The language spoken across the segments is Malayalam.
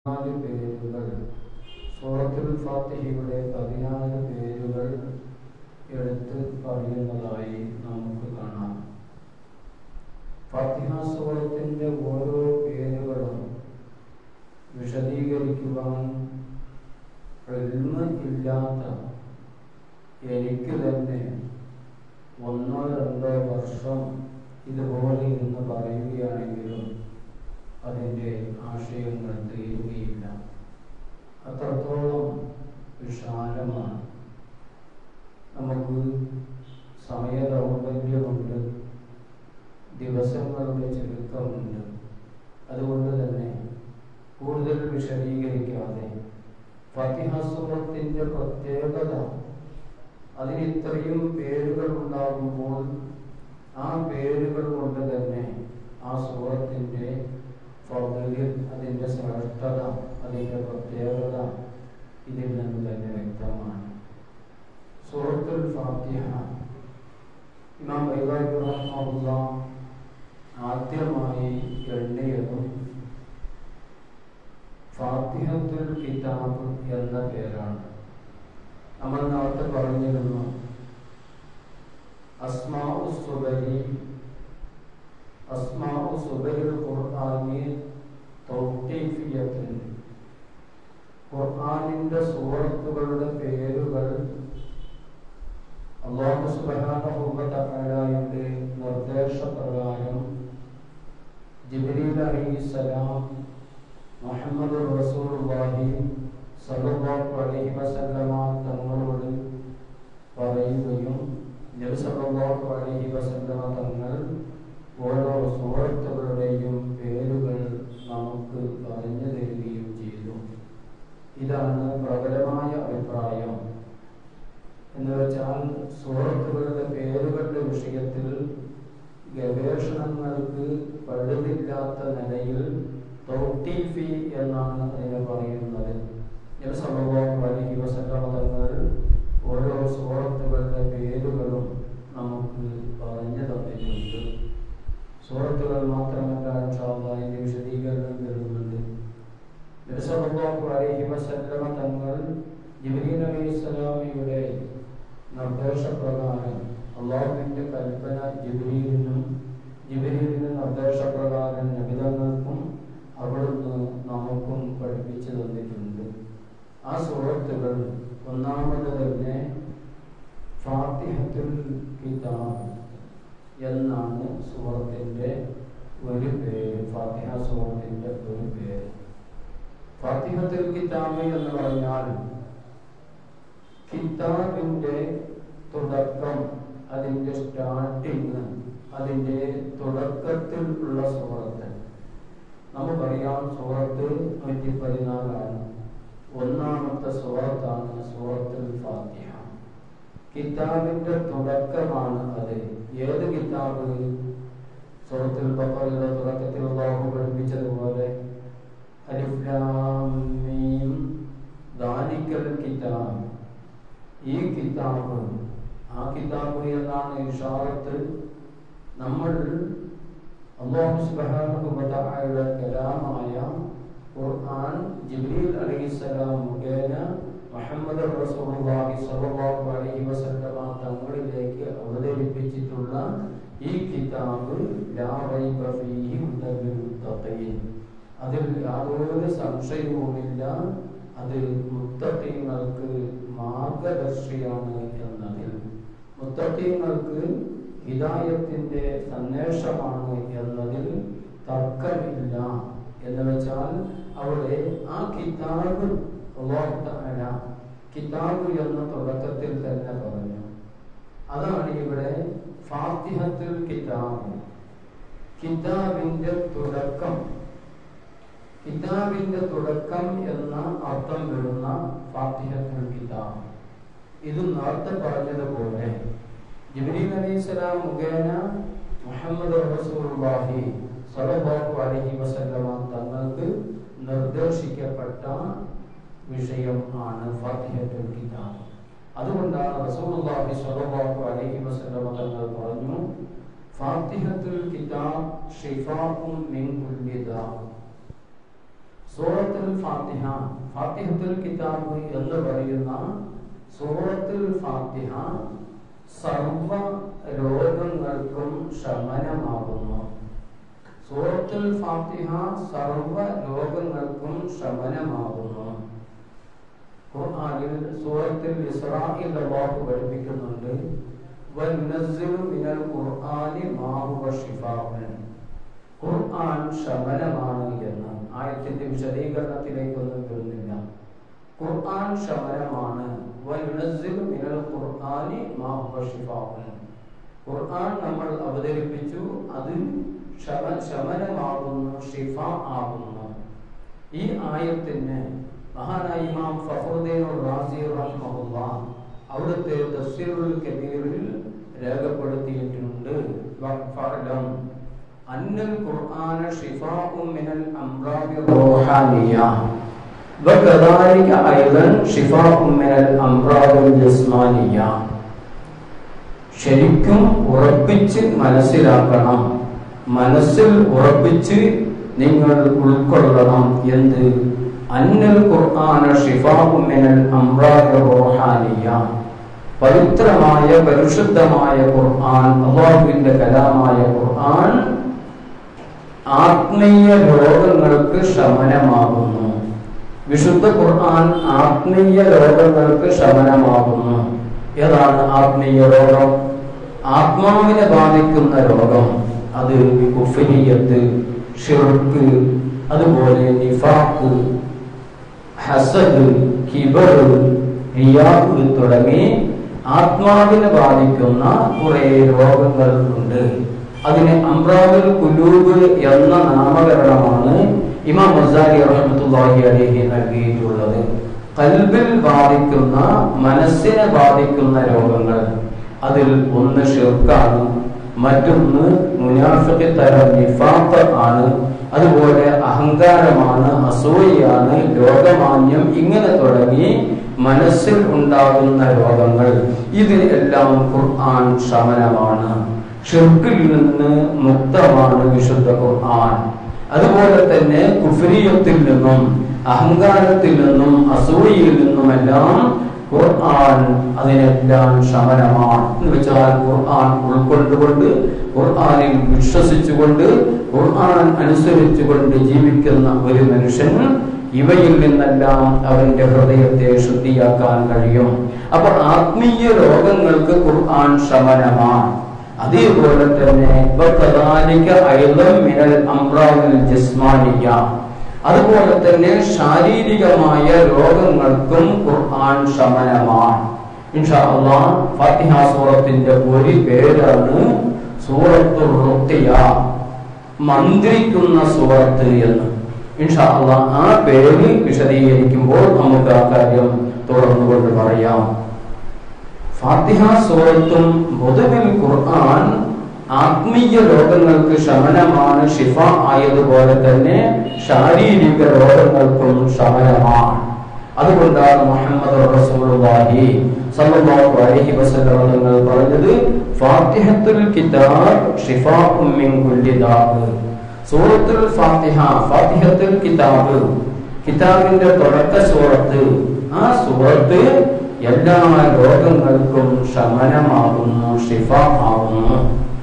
പതിനാല് പേരുകൾ സൂറത്തുൽ ഫാത്തിഹയുടെ പതിനാല് പേരുകൾ എടുത്ത് പറയുന്നതായി നമുക്ക് കാണാം ഫാത്തിഹ സൂറത്തിൻ്റെ ഓരോ പേരുകളും വിശദീകരിക്കുവാൻ എൽമ ഇല്ലാത്ത എനിക്ക് തന്നെ ഒന്നോ രണ്ടോ വർഷം ഇതുപോലെ ഇരുന്ന് പറയുകയാണെങ്കിലും അതിൻ്റെ ആശയങ്ങൾ തീരുകയില്ല അത്രത്തോളം വിശാലമാണ് നമുക്ക് സമയ ദൗർബല്യമുണ്ട് ദിവസങ്ങളുടെ ചുരുക്കമുണ്ട് അതുകൊണ്ട് തന്നെ കൂടുതൽ വിശദീകരിക്കാതെ ഫത്തിഹസുറത്തിൻ്റെ പ്രത്യേകത അതിന് ഇത്രയും പേരുകൾ ഉണ്ടാകുമ്പോൾ ആ പേരുകൾ കൊണ്ട് തന്നെ ആ സൂറത്തിൻ്റെ ഫൗലിൽ അതിൻ്റെ ശ്രേഷ്ഠത അതിൻ്റെ പ്രത്യേകത ഇതിൽ നിന്ന് തന്നെ വ്യക്തമാണ് സൂറത്തുൽ ഫാത്തിഹ ഇമാം ബൈബാബി റഹ്മുള്ള ആദ്യമായി എണ്ണിയതും ഫാത്തിഹത്തുൽ കിതാബ് എന്ന പേരാണ് നമ്മൾ നേരത്തെ പറഞ്ഞിരുന്നു അസ്മാഉ സുബരി അസ്മാഉ സുബരിൽ ഖുർആനി തൗഖീഫിയത്തുൻ ഖുർആനിന്റെ സൂറത്തുകളുടെ പേരുകൾ അള്ളാഹു സുബ്ഹാനഹു വ തആലയുടെ നിർദ്ദേശപ്രകാരം ജിബ്രീൽ അലൈഹിസ്സലാം മുഹമ്മദ് റസൂലുള്ളാഹി സല്ലല്ലാഹു അലൈഹി വസല്ലമ തങ്ങളോട് പറയുകയും നബി സല്ലല്ലാഹു അലൈഹി വസല്ലമ തങ്ങൾ ഓരോ സൂറത്തുകളുടെയും പേരുകൾ നമുക്ക് പറഞ്ഞു തരികയും ചെയ്തു ഇതാണ് പ്രബലമായ അഭിപ്രായം എന്ന് വെച്ചാൽ സൂറത്തുകളുടെ പേരുകളുടെ വിഷയത്തിൽ ഗവേഷണങ്ങൾക്ക് പഴുതില്ലാത്ത നിലയിൽ തൗട്ടീഫി എന്നാണ് അതിനെ പറയുന്നത് നബി സല്ലല്ലാഹു അലൈഹി വസല്ലമ തങ്ങൾ ഓരോ സൂറത്തുകളുടെ പേരുകളും നമുക്ക് പറഞ്ഞു തന്നിട്ടുണ്ട് സൂറത്തുകൾ മാത്രമല്ല ഇൻഷാല്ലാ അതിന്റെ വിശദീകരണം വരുന്നുണ്ട് നബി സല്ലല്ലാഹു അലൈഹി വസല്ലമ തങ്ങൾ ജിബ്രീൽ അലൈഹിസ്സലാമയുടെ നിർദ്ദേശപ്രകാരം അള്ളാഹുവിന്റെ കൽപ്പന ജിബ്രീലിനും ജിബ്രീലിന്റെ നിർദ്ദേശപ്രകാരം നബിതങ്ങൾക്കും അവിടുന്ന് നമുക്കും പഠിപ്പിച്ചു തന്നിട്ടുണ്ട് ആ സൂറത്തുകൾ ഒന്നാമത് തന്നെ ഫാത്തിഹത്തുൽ കിതാബ് എന്നാണ് സൂറത്തിൻ്റെ ഒരു പേര് ഫാത്തിഹ സൂറത്തിൻ്റെ ഒരു പേര് ഫാത്തിഹത്തുൽ കിതാബ് എന്ന് പറഞ്ഞാൽ കിതാബിൻ്റെ തുടക്കം അതിൻ്റെ സ്റ്റാർട്ടിങ് അതിൻ്റെ തുടക്കത്തിൽ ഉള്ള സൂറത്ത് നമുക്കറിയാം സൂറത്ത് നൂറ്റി പതിനാലാണ് ഒന്നാമത്തെ സൂറത്താണ് സൂറത്തുൽ ഫാത്തിഹ കിതാബിന്റെ തുടക്കമാണ് അത് ഏത് കിതാബ് സൂറത്തുൽ ബഖറയുടെ തുടക്കത്തിൽ അല്ലാഹു പഠിപ്പിച്ചതുപോലെ അലിഫ് ലാം മീം ദാലിക്കൽ കിതാബ് ഈ കിതാബ് ആ കിതാബ് എന്നാണ് ഇഷാറത്ത് നമ്മൾ അള്ളാഹു സുബ്ഹാനഹു വ തആലയുടെ കലാമായ ഖുർആൻ ജിബ്രീൽ അലൈഹിസ്സലാം മുഖേന മുഹമ്മദ് റസൂലുള്ളാഹി സ്വല്ലല്ലാഹു അലൈഹി വസല്ലമ തങ്ങളിലേക്ക് അവതരിപ്പിച്ചിട്ടുള്ള ഈ കിതാബ് ലാ റൈബ ഫീഹി ഹുദൽ മുത്തഖീൻ അതിൽ യാതൊരു സംശയവുമില്ല അത് മുത്തഖീങ്ങൾക്ക് മാർഗദർശിയാണ് എന്നതിൽ മുത്തഖീങ്ങൾക്ക് ഹിദായത്തിന്റെ സന്ദേശമാണ് എന്നതിൽ തർക്കമില്ല എന്ന് വെച്ചാൽ അവിടെ ആ കിതാബ് അല്ല കിതാബ് എന്ന തുടക്കത്തിൽ തന്നെ പറഞ്ഞു അതാണ് ഇവിടെ ഫാത്തിഹത്തുൽ കിതാബ് കിതാബിന്റെ തുടക്കം കിതാബിന്റെ തുടക്കം എന്ന അർത്ഥം വരുന്ന ഫാത്തിഹത്തുൽ കിതാബ് ഇത് നേരത്തെ പറഞ്ഞതുപോലെ ജിബ്രീൽ അലൈഹിസ്സലാം മുഖേന മുഹമ്മദ് റസൂലുള്ളാഹി സ്വല്ലല്ലാഹു അലൈഹി വസല്ലമ തങ്ങൾക്ക് നിർദ്ദേശിക്കപ്പെട്ട വിഷയം ആണ് ഫാത്തിഹത്തുൽ കിതാബ് അതുകൊണ്ടാണ് റസൂലുള്ളാഹി സ്വല്ലല്ലാഹു അലൈഹി വസല്ലമ തങ്ങൾ പറഞ്ഞു ഫാത്തിഹത്തുൽ കിതാബ് ഷിഫാഉൻ മിൻ കുല്ലി ദാ സൂറത്തുൽ ഫാത്തിഹ ഫാത്തിഹത്തുൽ കിതാബ് എന്ന് പറയുന്ന സൂറത്തുൽ ഫാത്തിഹ സർവ രോഗങ്ങൾക്കും ശമനമാകുന്നു സൂറത്തുൽ ഫാത്തിഹ സർവ രോഗങ്ങൾക്കും ശമനമാകുന്നു ഖുർആനിൽ സൂറത്തുൽ ഇസ്രായിൽ അല്ലാഹു പഠിപ്പിക്കുന്നുണ്ട് വനുനസ്സിലു മിനൽ ഖുർആനി മാ ഹുവ ശിഫാഉൻ ഖുർആൻ ശമനമാണ് എന്ന് ആയത്തിന്റെ വിശദീകരണത്തിലേക്കൊന്നും വരുന്നില്ല ഖുർആൻ ശമനമാണ് വനുനസ്സിലു മിനൽ ഖുർആനി മാ ഹുവ ശിഫാഉൻ ഖുർആൻ നമ്മൾ അവതരിപ്പിച്ചു അത് ശമ ശമനമാകുന്നു ഷിഫ ആകുന്നു ഈ ആയത്തിന് മഹാനായ ഇമാം ഫഖറുദ്ദീൻ റാസി റഹ്മഹുല്ലാ അവിടുത്തെ തഫ്സീറുൽ കബീറിൽ രേഖപ്പെടുത്തിയിട്ടുണ്ട് ഫഅലം അന്നൽ ഖുർആന ഷിഫാഉൻ മിനൽ അംറാദി റൂഹാനിയ وكذلك أيضا شفاء من الأمراض الجسمانية ശരിക്കും ഉറപ്പിച്ച് മനസ്സിലാക്കണം മനസ്സിൽ ഉറപ്പിച്ച് നിങ്ങൾ ഉൾക്കൊള്ളണം എന്ത് അന്നൽ ഖുർആന ഷിഫാഉ മിനൽ അംറാദി റൂഹാനിയ പവിത്രമായ പരിശുദ്ധമായ ഖുർആൻ അള്ളാഹുവിന്റെ കലാമായ ഖുർആൻ ആത്മീയ രോഗങ്ങൾക്ക് ശമനമാകുന്നു വിശുദ്ധ ഖുർആൻ ആത്മീയ രോഗങ്ങൾക്ക് ശമനമാകുന്നു ഏതാണ് ആത്മീയ രോഗം ആത്മാവിനെ ബാധിക്കുന്ന രോഗം അത് കുഫരിയത്ത് ഷിർക്ക് അതുപോലെ നിഫാക്ക് ഹസദ് കിബർ റിയാഖ് തുടങ്ങി ആത്മാവിനെ ബാധിക്കുന്ന കുറെ രോഗങ്ങൾ ഉണ്ട് അതിന് അംറാദുൽ കുലൂബ് എന്ന നാമകരണമാണ് ഇമാം മസാരി റഹ്മത്തുള്ളാഹി അലൈഹി നൽകിയിട്ടുള്ളത് കൽബിൽ ബാധിക്കുന്ന മനസ്സിനെ ബാധിക്കുന്ന രോഗങ്ങൾ അതിൽ ഒന്ന് ഷിർക്കാണ് മറ്റൊന്ന് മുനാഫിഖ് തരം നിഫാഖ് ആണ് അതുപോലെ അഹങ്കാരമാണ് അസൂയാണ് ലോകമാന്യം ഇങ്ങനെ തുടങ്ങി മനസ്സിൽ ഉണ്ടാകുന്ന രോഗങ്ങൾ ഇതിന് എല്ലാം ഖുർആൻ ശമനമാണ് ഷിർക്കിൽ നിന്ന് മുക്തമാണ് വിശുദ്ധ ഖുർആൻ അതുപോലെ തന്നെ കുഫരിയത്തിൽ നിന്നും അഹങ്കാരത്തിൽ നിന്നും അസൂയയിൽ നിന്നുമെല്ലാം ഖുർആൻ അതിനെല്ലാം ശമനമാണ് എന്ന് വെച്ചാൽ ഖുർആൻ ഉൾക്കൊണ്ടുകൊണ്ട് ഖുർആനിൽ വിശ്വസിച്ചുകൊണ്ട് ഖുർആൻ അനുസരിച്ചുകൊണ്ട് ജീവിക്കുന്ന ഒരു മനുഷ്യൻ ഇവയിൽ നിന്നെല്ലാം അവന്റെ ഹൃദയത്തെ ശുദ്ധിയാക്കാൻ കഴിയും അപ്പൊ ആത്മീയ രോഗങ്ങൾക്ക് ഖുർആൻ ശമനമാണ് അതേപോലെ തന്നെ മിനൽ അംറാദിൽ ജിസ്മാനിയ അതുപോലെ തന്നെ ശാരീരികമായ രോഗങ്ങൾക്കും ഖുർആൻ ശമനമാണ് ഇൻഷാ അള്ളാഹ് ഫാത്തിഹ സൂറത്തിന്റെ ഒരു പേരാണ് സൂറത്തു റുഖിയ മന്ത്രിക്കുന്ന സൂറത്ത് എന്ന് ഇൻഷാ അള്ളാഹ് ആ പേര് വിശദീകരിക്കുമ്പോൾ നമുക്ക് ആ കാര്യം തുടർന്നുകൊണ്ട് പറയാം ഫാത്തിഹ സൂറത്തും പൊതുവിൽ ഖുർആൻ ആത്മീയ രോഗങ്ങൾക്ക് ശമനമാണ് ഷിഫ ആയതുപോലെ തന്നെ ശാരീരിക രോഗങ്ങൾക്കും ശമനമാണ് അതുകൊണ്ടാണ് മുഹമ്മദ് റസൂലുള്ളാഹി സല്ലല്ലാഹു അലൈഹി വസല്ലം തങ്ങൾ പറഞ്ഞത് ഫാത്തിഹത്തുൽ കിതാബ് ഷിഫാഉം മിൻ കുല്ലി ദാബ് സൂറത്തുൽ ഫാത്തിഹ ഫാത്തിഹത്തുൽ കിതാബ് കിതാബിന്റെ തുടക്ക സൂറത്ത് ആ സൂറത്ത് എല്ലാ രോഗങ്ങൾക്കും ശമനമാകുന്നു ഷിഫ ആകുന്നു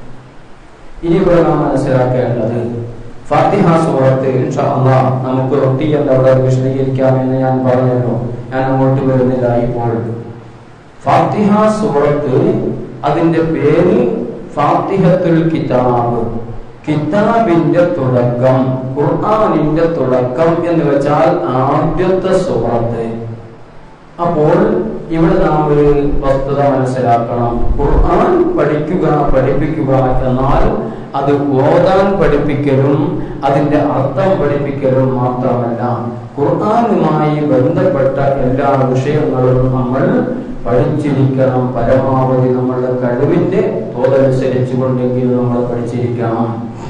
ഇനി ഇവിടെ നാം മനസ്സിലാക്കേണ്ടത് ഫാത്തിഹ സൂറത്ത് ഇൻഷാ അല്ലാഹ് നമുക്ക് റൊട്ടിയല്ല അവിടെ വിശദീകരിക്കാമെന്ന് ഞാൻ പറഞ്ഞല്ലോ ഞാൻ അങ്ങോട്ട് വരുന്നില്ല ഇപ്പോൾ ഫാത്തിഹ സൂറത്ത് അതിന്റെ പേര് ഫാത്തിഹത്തുൽ കിതാബ് കിതാബിന്റെ തുടക്കം ഖുർആനിന്റെ തുടക്കം എന്ന് വെച്ചാൽ ആദ്യത്തെ സൂറത്ത് അപ്പോൾ ഇവിടെ നാം ഒരു വസ്തുത മനസ്സിലാക്കണം ഖുർആൻ പഠിക്കുക പഠിപ്പിക്കുക എന്നാൽ അത് ഓതാൻ പഠിപ്പിക്കലും അതിന്റെ അർത്ഥം പഠിപ്പിക്കലും മാത്രമല്ല ഖുർആനുമായി ബന്ധപ്പെട്ട എല്ലാ വിഷയങ്ങളും നമ്മൾ പഠിച്ചിരിക്കണം പരമാവധി നമ്മളുടെ കഴിവിന്റെ തോതനുസരിച്ച് കൊണ്ടെങ്കിലും നമ്മൾ പഠിച്ചിരിക്കണം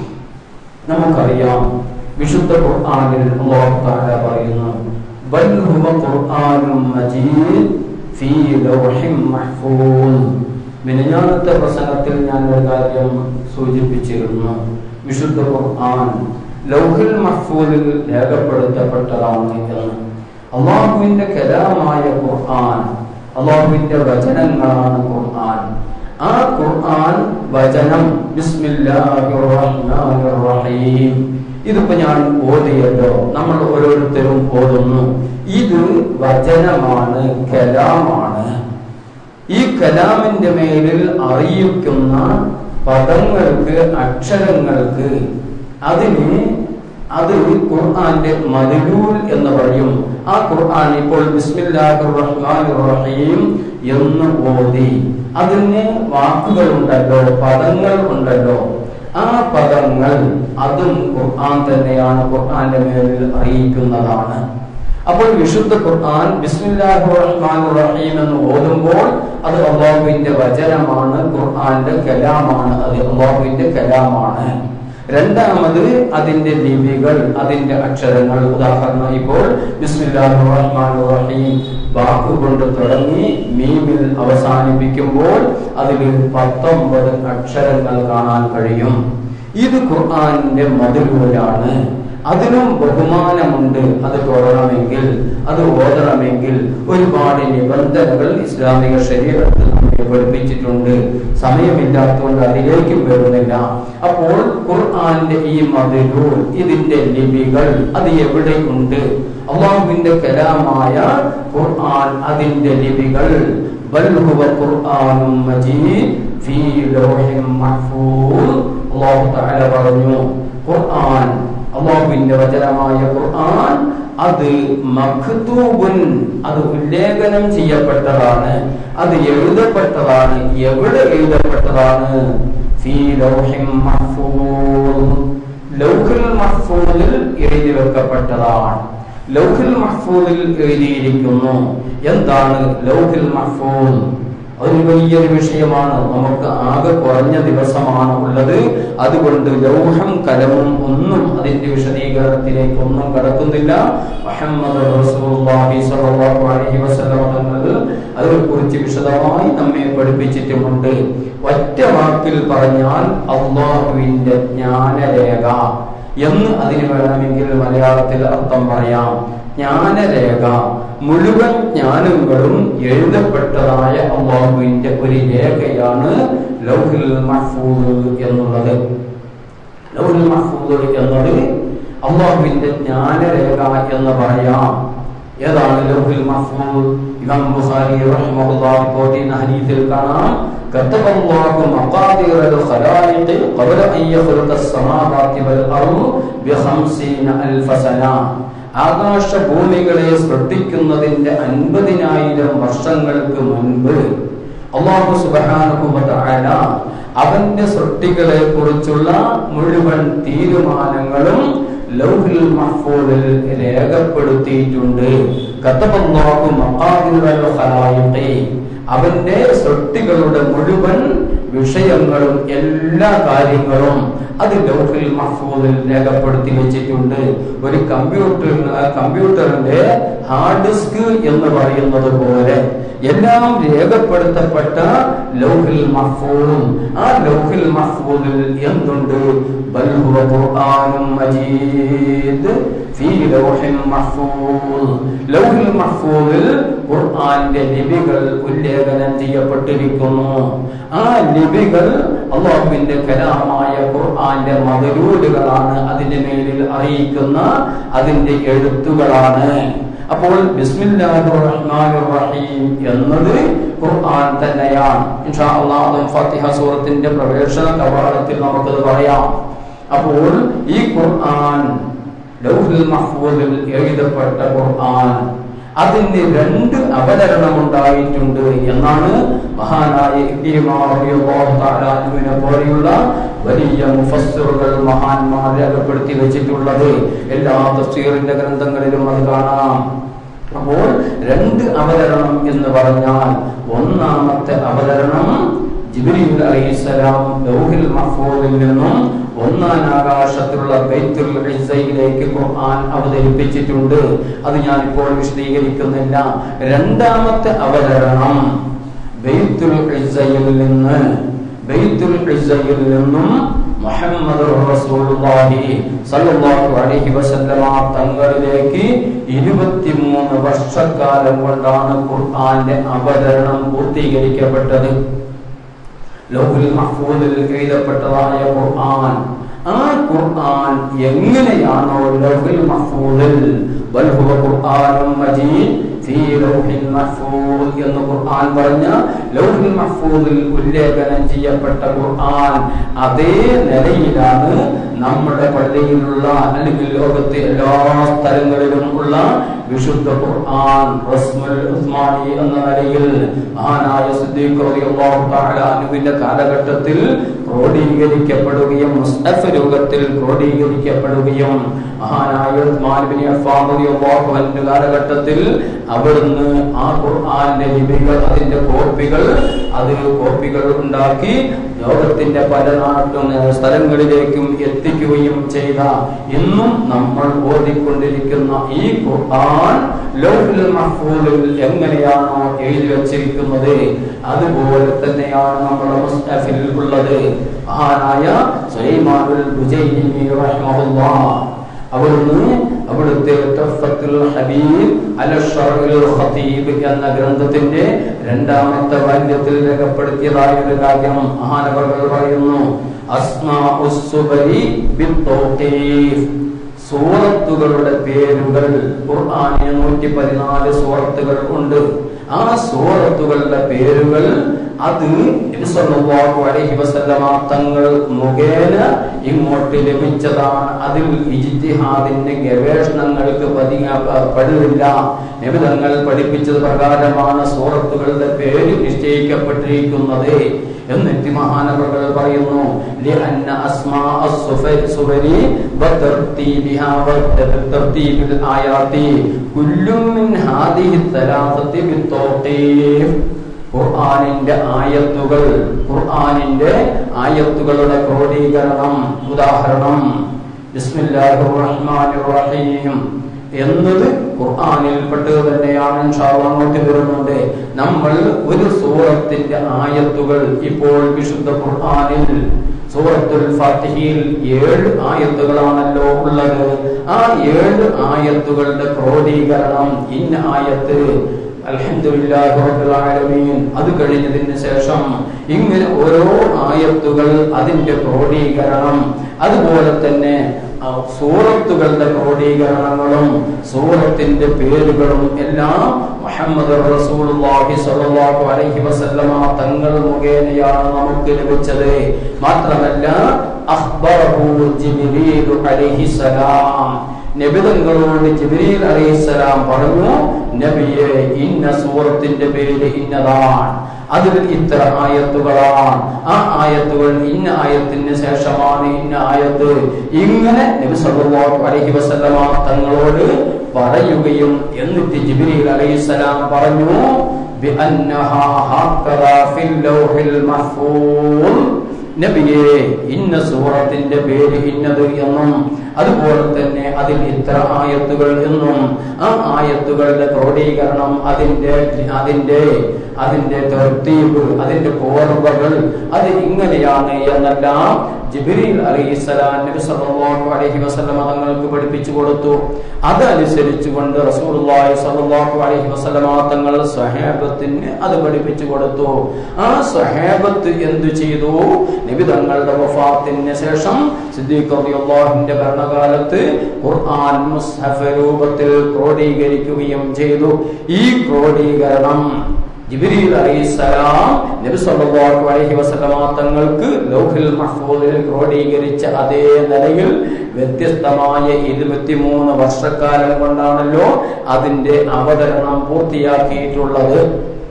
നമുക്കറിയാം വിശുദ്ധ ഖുർആനിൽ അല്ലാഹു തആല പറയുന്നു ബൽ ഹുവ ഖുർആനും മജീദ് ഫീ ലൗഹിൻ മഹ്ഫൂസ് മിനിഞ്ഞാന്നത്തെ പ്രസംഗത്തിൽ ഞാൻ ഒരു കാര്യം സൂചിപ്പിച്ചിരുന്നു വിശുദ്ധ ഖുർആൻ ലൗഹിൽ മഹ്ഫൂദിൽ രേഖപ്പെടുത്തപ്പെട്ടതാണ് എന്ന് അള്ളാഹുവിന്റെ കലാമായ ഖുർആൻ അള്ളാഹുവിന്റെ വചനങ്ങളാണ് ഖുർആൻ ആ ഖുർആൻ വചനം ബിസ്മില്ലാഹിർ റഹ്മാനിർ റഹീം ഇതിപ്പോ ഞാൻ ഓതിയല്ലോ നമ്മൾ ഓരോരുത്തരും ഓതുന്നു ഇത് വചനമാണ് കലാമാണ് ഈ കലാമിന്റെ മേലിൽ അറിയിക്കുന്ന പദങ്ങൾക്ക് അക്ഷരങ്ങൾക്ക് അതിന് അത് ഖുർആന്റെ മദലൂൽ എന്ന് പറയും ആ ഖുർആൻ ഇപ്പോൾ ബിസ്മില്ലാഹിർ റഹ്മാനിർ റഹീം എന്ന് ഓതി അതിന് വാക്കുകൾ ഉണ്ടല്ലോ പദങ്ങൾ ഉണ്ടല്ലോ ആ പദങ്ങൾ അതും ഖുർആൻ തന്നെയാണ് ഖുർആന്റെ മേലിൽ അറിയിക്കുന്നതാണ് അപ്പോൾ വിശുദ്ധ ഖുർആൻ ബിസ്മില്ലാഹിർ റഹ്മാനിർ റഹീം എന്ന് ഓതുമ്പോൾ അത് അള്ളാഹുവിന്റെ വചനമാണ് ഖുർആന്റെ കലാമാണ് അത് അള്ളാഹുവിന്റെ കലാമാണ് രണ്ടാമത് അതിന്റെ ലിപികൾ അതിന്റെ അക്ഷരങ്ങൾ ഉദാഹരണം ഇപ്പോൾ ബിസ്മില്ലാഹിർ റഹ്മാനിർ റഹീം വാക്കുകൊണ്ട് തുടങ്ങി മീമിൽ അവസാനിപ്പിക്കുമ്പോൾ അതിൽ പത്തൊമ്പത് അക്ഷരങ്ങൾ കാണാൻ കഴിയും ഇത് ഖുർആന്റെ മധുരൂലാണ് അതിനും ബഹുമാനമുണ്ട് അത് തൊഴണമെങ്കിൽ അത് ഓതണമെങ്കിൽ ഒരുപാട് നിബന്ധനകൾ ഇസ്ലാമിക ശരീരത്തിൽ നമ്മെ പഠിപ്പിച്ചിട്ടുണ്ട് സമയമില്ലാത്തതുകൊണ്ട് അതിലേക്കും വരുന്നില്ല അപ്പോൾ ഖുർആന്റെ ഈ മതിലൂർ ഇതിന്റെ ലിപികൾ അത് എവിടെയുണ്ട് അള്ളാഹുവിന്റെ കലാമായ ഖുർആൻ അതിന്റെ ലിപികൾ ബൽ ഹുവ ഖുർആനും മജീദ് ഫീ ലൗഹിൻ മഹ്ഫൂസ് അല്ലാഹു തആല പറഞ്ഞു ഖുർആൻ അള്ളാഹുവിന്റെ വചനമായ ഖുർആൻ അത് മഖ്തൂബുൻ അത് ഉല്ലേഖനം ചെയ്യപ്പെട്ടതാണ് അത് എഴുതപ്പെട്ടതാണ് എവിടെ എഴുതപ്പെട്ടതാണ് ഫീ ലൗഹിൻ മഹ്ഫൂസ് ലൗഹിൽ മഹ്ഫൂസിൽ എഴുതി വെക്കപ്പെട്ടതാണ് ലൗഹിൽ മഹ്ഫൂസിൽ എഴുതിയിരിക്കുന്നു എന്താണ് ലൗഹിൽ മഹ്ഫൂസ് അതൊരു വലിയൊരു വിഷയമാണ് നമുക്ക് ആകെ കുറഞ്ഞ ദിവസമാണ് ഉള്ളത് അതുകൊണ്ട് ലൗഹം കലമും ഒന്നും അതിന്റെ വിശദീകരണത്തിലേക്ക് ഒന്നും കടക്കുന്നില്ല മുഹമ്മദ് റസൂലുള്ളാഹി സ്വല്ലല്ലാഹു അലൈഹി വസല്ലം തങ്ങൾ അതിനെക്കുറിച്ച് വിശദമായി നമ്മെ പഠിപ്പിച്ചിട്ടുമുണ്ട് ഒറ്റ വാക്കിൽ പറഞ്ഞാൽ അള്ളാഹുവിന്റെ ജ്ഞാനരേഖ എന്ന് അതിന് വേണമെങ്കിൽ മലയാളത്തിൽ അർത്ഥം പറയാം ജ്ഞാനരേഖ മുഴുവൻ ജ്ഞാനങ്ങളും എഴുതപ്പെട്ടതായ അള്ളാഹുവിന്റെ ഒരു രേഖയാണ് ലൗഹിൽ മഹ്ഫൂദ് എന്നുള്ളത് ലൗഹിൽ മഹ്ഫൂദ് എന്നത് അള്ളാഹുവിന്റെ ജ്ഞാനരേഖ എന്ന് പറയാം ഏതാണ് ലൗഹിൽ മഹ്ഫൂദ് ഇമാം ബുഖാരി റഹിമഹുല്ലാഹ് റിപ്പോർട്ട് ചെയ്യുന്ന ഹദീസിൽ കാണാം كتب الله مقادير الخلائق قبل أن يخلق السماوات والأرض بخمسين ألف سنة ആകാശഭൂമികളെ സൃഷ്ടിക്കുന്നതിന്റെ അൻപതിനായിരം വർഷങ്ങൾക്ക് മുൻപ് അള്ളാഹു സുബാനുഭവത്തായ അവന്റെ സൃഷ്ടികളെ കുറിച്ചുള്ള മുഴുവൻ തീരുമാനങ്ങളും ലൗഹിൽ മഹ്ഫൂദിൽ രേഖപ്പെടുത്തിയിട്ടുണ്ട് കത്തബല്ലാഹു മഖാദിറൽ ഖലായിഖി അവന്റെ സൃഷ്ടികളുടെ മുഴുവൻ വിഷയങ്ങളും എല്ലാ കാര്യങ്ങളും അത് ലൗഹിൽ മഹ്ഫൂദിൽ രേഖപ്പെടുത്തി വെച്ചിട്ടുണ്ട് ഒരു കമ്പ്യൂട്ടർ കമ്പ്യൂട്ടറിന്റെ ഹാർഡ് ഡിസ്ക് എന്ന് പറയുന്നത് പോലെ എല്ലാം രേഖപ്പെടുത്തപ്പെട്ട ലൗഹിൽ മഹ്ഫൂദും ആ ലൗഹിൽ മഹ്ഫൂദിൽ എന്തുണ്ട് ബൽ ഹുവ ഖുർആനും മജീദ് ഫീ ലൗഹിൻ മഹ്ഫൂദ് ലൗഹിൽ മഹ്ഫൂദിൽ ഖുർആന്റെ ലിപികൾ ഉല്ലേഖനം ചെയ്യപ്പെട്ടിരിക്കുന്നു ആ ലിപികൾ അള്ളാഹുവിന്റെ കലാമായ ഖുർആന്റെ മതരൂലുകളാണ് അതിന്റെ മേലിൽ അറിയിക്കുന്ന അതിന്റെ എഴുത്തുകളാണ് അപ്പോൾ ബിസ്മില്ലാഹിർ റഹ്മാനിർ റഹീം എന്നത് ഖുർആൻ തന്നെയാണ് ഇൻഷാ അല്ലാഹ് ഫാത്തിഹ സൂറത്തിന്റെ പ്രവേശന കവാടത്തിൽ നമുക്കത് പറയാം അപ്പോൾ ഈ ഖുർആൻ ലൗഹുൽ മഹ്ഫൂദിൽ എഴുതപ്പെട്ട ഖുർആൻ അതിന് രണ്ട് അവതരണം ഉണ്ടായിട്ടുണ്ട് എന്നാണ് മഹാനായ ഇബ്രാഹിമിനെ പോലെയുള്ള വലിയ മുഫസ്സിറുകൾ മഹാന്മാർ രേഖപ്പെടുത്തി വെച്ചിട്ടുള്ളത് എല്ലാ തഫ്സീറിന്റെ ഗ്രന്ഥങ്ങളിലും അത് കാണാം അപ്പോൾ രണ്ട് അവതരണം എന്ന് പറഞ്ഞാൽ ഒന്നാമത്തെ അവതരണം ജിബ്രീൽ അലൈഹിസ്സലാം ലൗഹിൽ മഹ്ഫൂദിൽ നിന്നും ഒന്നാം ആകാശത്തിലുള്ള ബൈത്തുൽ ഇസ്സയിലേക്ക് ഖുർആൻ അവതരിപ്പിച്ചിട്ടുണ്ട് അത് ഞാൻ ഇപ്പോൾ വിശദീകരിക്കുന്നില്ല രണ്ടാമത്തെ അവതരണം ബൈത്തുൽ ഇസ്സയിൽ നിന്ന് ബൈത്തുൽ ഇസ്സയിൽ നിന്നും മുഹമ്മദ് റസൂലുള്ളാഹി സല്ലല്ലാഹു അലൈഹി വസല്ലമ തങ്ങളിലേക്ക് ഇരുപത്തിമൂന്ന് വർഷക്കാലം കൊണ്ടാണ് ഖുർആന്റെ അവതരണം പൂർത്തീകരിക്കപ്പെട്ടത് ലൗഹുൽ മഹ്ഫൂദിൽ എഴുതപ്പെട്ടതായ ഖുർആൻ ആ ഖുർആൻ എങ്ങനെയാണോ ലൗഹുൽ മഹ്ഫൂദിൽ ബൽ ഹുവ ഖുർആനും മജീദ് ഫീ ലൗഹിൽ മഹ്ഫൂദ് എന്ന് ഖുർആൻ പറഞ്ഞ ലൗഹുൽ മഹ്ഫൂദിൽ ഉല്ലേഖനം ചെയ്യപ്പെട്ട ഖുർആൻ അതേ നിലയിലാണ് നമ്മുടെ പള്ളിയിലുള്ള അല്ലെങ്കിൽ ലോകത്തെ എല്ലാ സ്ഥലങ്ങളിലും ഉള്ള വിശുദ്ധ ഖുർആൻ റസ്മുൽ ഉസ്മാനി എന്ന നിലയിൽ മഹാനായ സിദ്ദീഖ് റളിയല്ലാഹു തആല അൻഹുവിന്റെ കാലഘട്ടത്തിൽ ക്രോഡീകരിക്കപ്പെടുകയും മുസ്തഫ് രൂപത്തിൽ ക്രോഡീകരിക്കപ്പെടുകയും മഹാനായ ഉസ്മാൻ ബിൻ അഫ്ഫാൻ റളിയല്ലാഹു അൻഹു കാലഘട്ടത്തിൽ അവിടുന്ന് ആ ഖുർആന്റെ ലിപികൾ അതിന്റെ കോപ്പികൾ അത് കോപ്പികൾ ഉണ്ടാക്കി ലോകത്തിന്റെ പല നാട്ടും സ്ഥലങ്ങളിലേക്കും എത്തിക്കുകയും ചെയ്ത ഇന്നും നമ്മൾ ഓതിക്കൊണ്ടിരിക്കുന്ന ഈ ഖുർആൻ ലൗഹുൽ മഹ്ഫൂദിൽ എങ്ങനെയാണോ എഴുതി വച്ചിരിക്കുന്നത് അതുപോലെ തന്നെയാണ് നമ്മുടെ മുസ്തഫിൽ ഉള്ളത് മഹാനായ സുലൈമാനുൽ ബുജൈനി റഹ്മഹുല്ലാഹ് അവിടുന്ന് അവിടുത്തെ തഫത്തുൽ ഹബീബ് അല ഷറഉൽ ഖതീബ് എന്ന ഗ്രന്ഥത്തിന്റെ രണ്ടാമത്തെ വാല്യത്തിൽ രേഖപ്പെടുത്തിയതായ ഒരു കാര്യം മഹാനവറുകൾ പറയുന്നു അസ്മാഉസ് സുബരി ബിത്തൗഖീഫ് സൂറത്തുകളുടെ പേരുകൾ ഖുർആനിന് നൂറ്റി പതിനാല് സൂറത്തുകൾ ഉണ്ട് ആ സൂറത്തുകളുടെ പേരുകൾ അത് നബി സല്ലല്ലാഹു അലൈഹി വസല്ലമ തങ്ങൾ മുഖേന ഇങ്ങോട്ട് ലഭിച്ചതാണ് അതിൽ ഇജ്തിഹാദിന്റെ ഗവേഷണങ്ങൾക്ക് പതിങ്ങ പഴുവില്ല നബി തങ്ങൾ പഠിപ്പിച്ചത് പ്രകാരമാണ് സൂറത്തുകളുടെ പേര് നിശ്ചയിക്കപ്പെട്ടിരിക്കുന്നത് എന്നിട്ട് മഹാനവകൾ പറയുന്നു لأن أسماء السفر وترتيبها وترتيب الآيات كل من هذه الثلاثة بالتوقيف ഖുർആാനിന്റെ ആയത്തുകൾ ഖുർആാനിന്റെ ആയത്തുകളുടെ ക്രോഡീകരണം ഉദാഹരണം ബിസ്മില്ലാഹിർ റഹ്മാനിർ റഹീം എന്നത് ഖുർആനിൽ പെട്ടത് തന്നെയാണ് ഇൻഷാല്ലാ അങ്ങോട്ട് വരുന്നുണ്ട് നമ്മൾ ഒരു സൂറത്തിന്റെ ആയത്തുകൾ ഇപ്പോൾ വിശുദ്ധ ഖുർആനിൽ സൂറത്തുൽ ഫാത്തിഹയിൽ ഏഴ് ആയത്തുകളാണല്ലോ ഉള്ളത് ആ ഏഴ് ആയത്തുകളുടെ ക്രോഡീകരണം ഇന്ന ആയത്ത് അൽഹംദുലില്ലാഹി റബ്ബിൽ ആലമീൻ അത് കഴിഞ്ഞതിന് ശേഷം ഇങ്ങനെ ഓരോ ആയത്തുകൾ അതിന്റെ ക്രോഡീകരണം അതുപോലെ തന്നെ ആ സൂറത്തുകളുടെ ക്രോഡീകരണങ്ങളും സൂറത്തിന്റെ പേരുകളും എല്ലാം മുഹമ്മദ് റസൂലുള്ളാഹി സ്വല്ലല്ലാഹു അലൈഹി വസല്ലമ തങ്ങൾ മുഖേനയാണ് നമുക്ക് ലഭിച്ചത് മാത്രമല്ല അഖ്ബറഹു ജിബ്രീൽ അലൈഹിസ്സലാം നബിതങ്ങളോട് ജിബ്രീൽ അലൈഹിസ്സലാം പറഞ്ഞു നബിയെ ഇന്ന സൂറത്തിന്റെ പേര് ഇന്നതാണ് അതിൽ ഇത്ര ആയത്തുകളാണ് ആ ആയത്തുകൾ ഇന്ന ആയത്തിന് ശേഷമാണ് ഇന്ന ആയത്ത് ഇങ്ങനെ നബി സല്ലല്ലാഹു അലൈഹി വസല്ലമ തങ്ങളോട് പറയുകയും എന്നിട്ട് ജിബ്രീൽ അലൈഹിസ്സലാം പറഞ്ഞു ബിഅന്നഹാ ഹക്കദാ ഫിൽ ലൗഹിൽ മഹ്ഫൂസ് നബിയെ ഇന്ന സൂറത്തിന്റെ പേര് ഇന്നത് എന്നും അതുപോലെ തന്നെ അതിൽ ഇത്ര ആയത്തുകൾ എന്നും ആ ആയത്തുകളുടെ ക്രോഡീകരണം അതിന്റെ അതിന്റെ അതിന്റെ തർത്തീബ് അതിന്റെ കോർവകൾ അത് ഇങ്ങനെയാണ് എന്നെല്ലാം ജിബ്രീൽ അലൈഹിസ്സലാം നബി സല്ലല്ലാഹു അലൈഹി വസല്ലം തങ്ങൾക്ക് പഠിപ്പിച്ചു കൊടുത്തു അതനുസരിച്ചുകൊണ്ട് റസൂലുള്ളാഹി സല്ലല്ലാഹു അലൈഹി വസല്ലം തങ്ങൾ സ്വഹാബത്തിന് അത് പഠിപ്പിച്ചു കൊടുത്തു ആ സ്വഹാബത്ത് എന്തു ചെയ്തു നബി തങ്ങളുടെ വഫാത്തിന് ശേഷം സിദ്ദീഖ് റളിയല്ലാഹുവിന്റെ ഭരണകാലത്ത് ഖുർആൻ മുസ്ഹഫ് രൂപത്തിൽ ക്രോഡീകരിക്കുകയും ചെയ്തു ഈ ക്രോഡീകരണം ജിബ്രീൽ അലൈഹിസ്സലാം നബി സല്ലല്ലാഹു അലൈഹി വസല്ലമ തങ്ങൾക്ക് ലൗഹിൽ മഹ്ഫൂദിൽ ക്രോഡീകരിച്ച അതേ നിലയിൽ വ്യത്യസ്തമായ ഇരുപത്തിമൂന്ന് വർഷക്കാലം കൊണ്ടാണല്ലോ അതിന്റെ അവതരണം പൂർത്തിയാക്കിയിട്ടുള്ളത്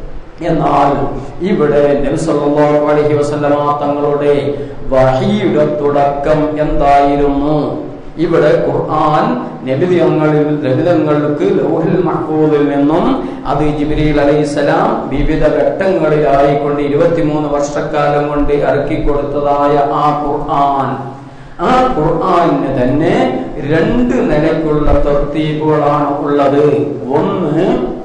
എന്നാൽ ഇവിടെ നബി സല്ലല്ലാഹു അലൈഹി വസല്ലമ തങ്ങളുടെ വഹിയുടെ തുടക്കം എന്തായിരുന്നു ഇവിടെ ഖുർആൻ നബിതങ്ങളിൽ ലളിതങ്ങൾക്ക് ലൗഹിൽ മഹ്ഫൂദിൽ നിന്നും അത് ജിബ്രീൽ അലൈഹിസ്സലാം വിവിധ ഘട്ടങ്ങളിലായിക്കൊണ്ട് ഇരുപത്തിമൂന്ന് വർഷക്കാലം കൊണ്ട് ഇറക്കി കൊടുത്തതായ ആ ഖുർആൻ ആ ഖുർആനിന് തന്നെ രണ്ട് നിലയ്ക്കുള്ള തർത്തീബുകളാണ് ഉള്ളത് ഒന്ന്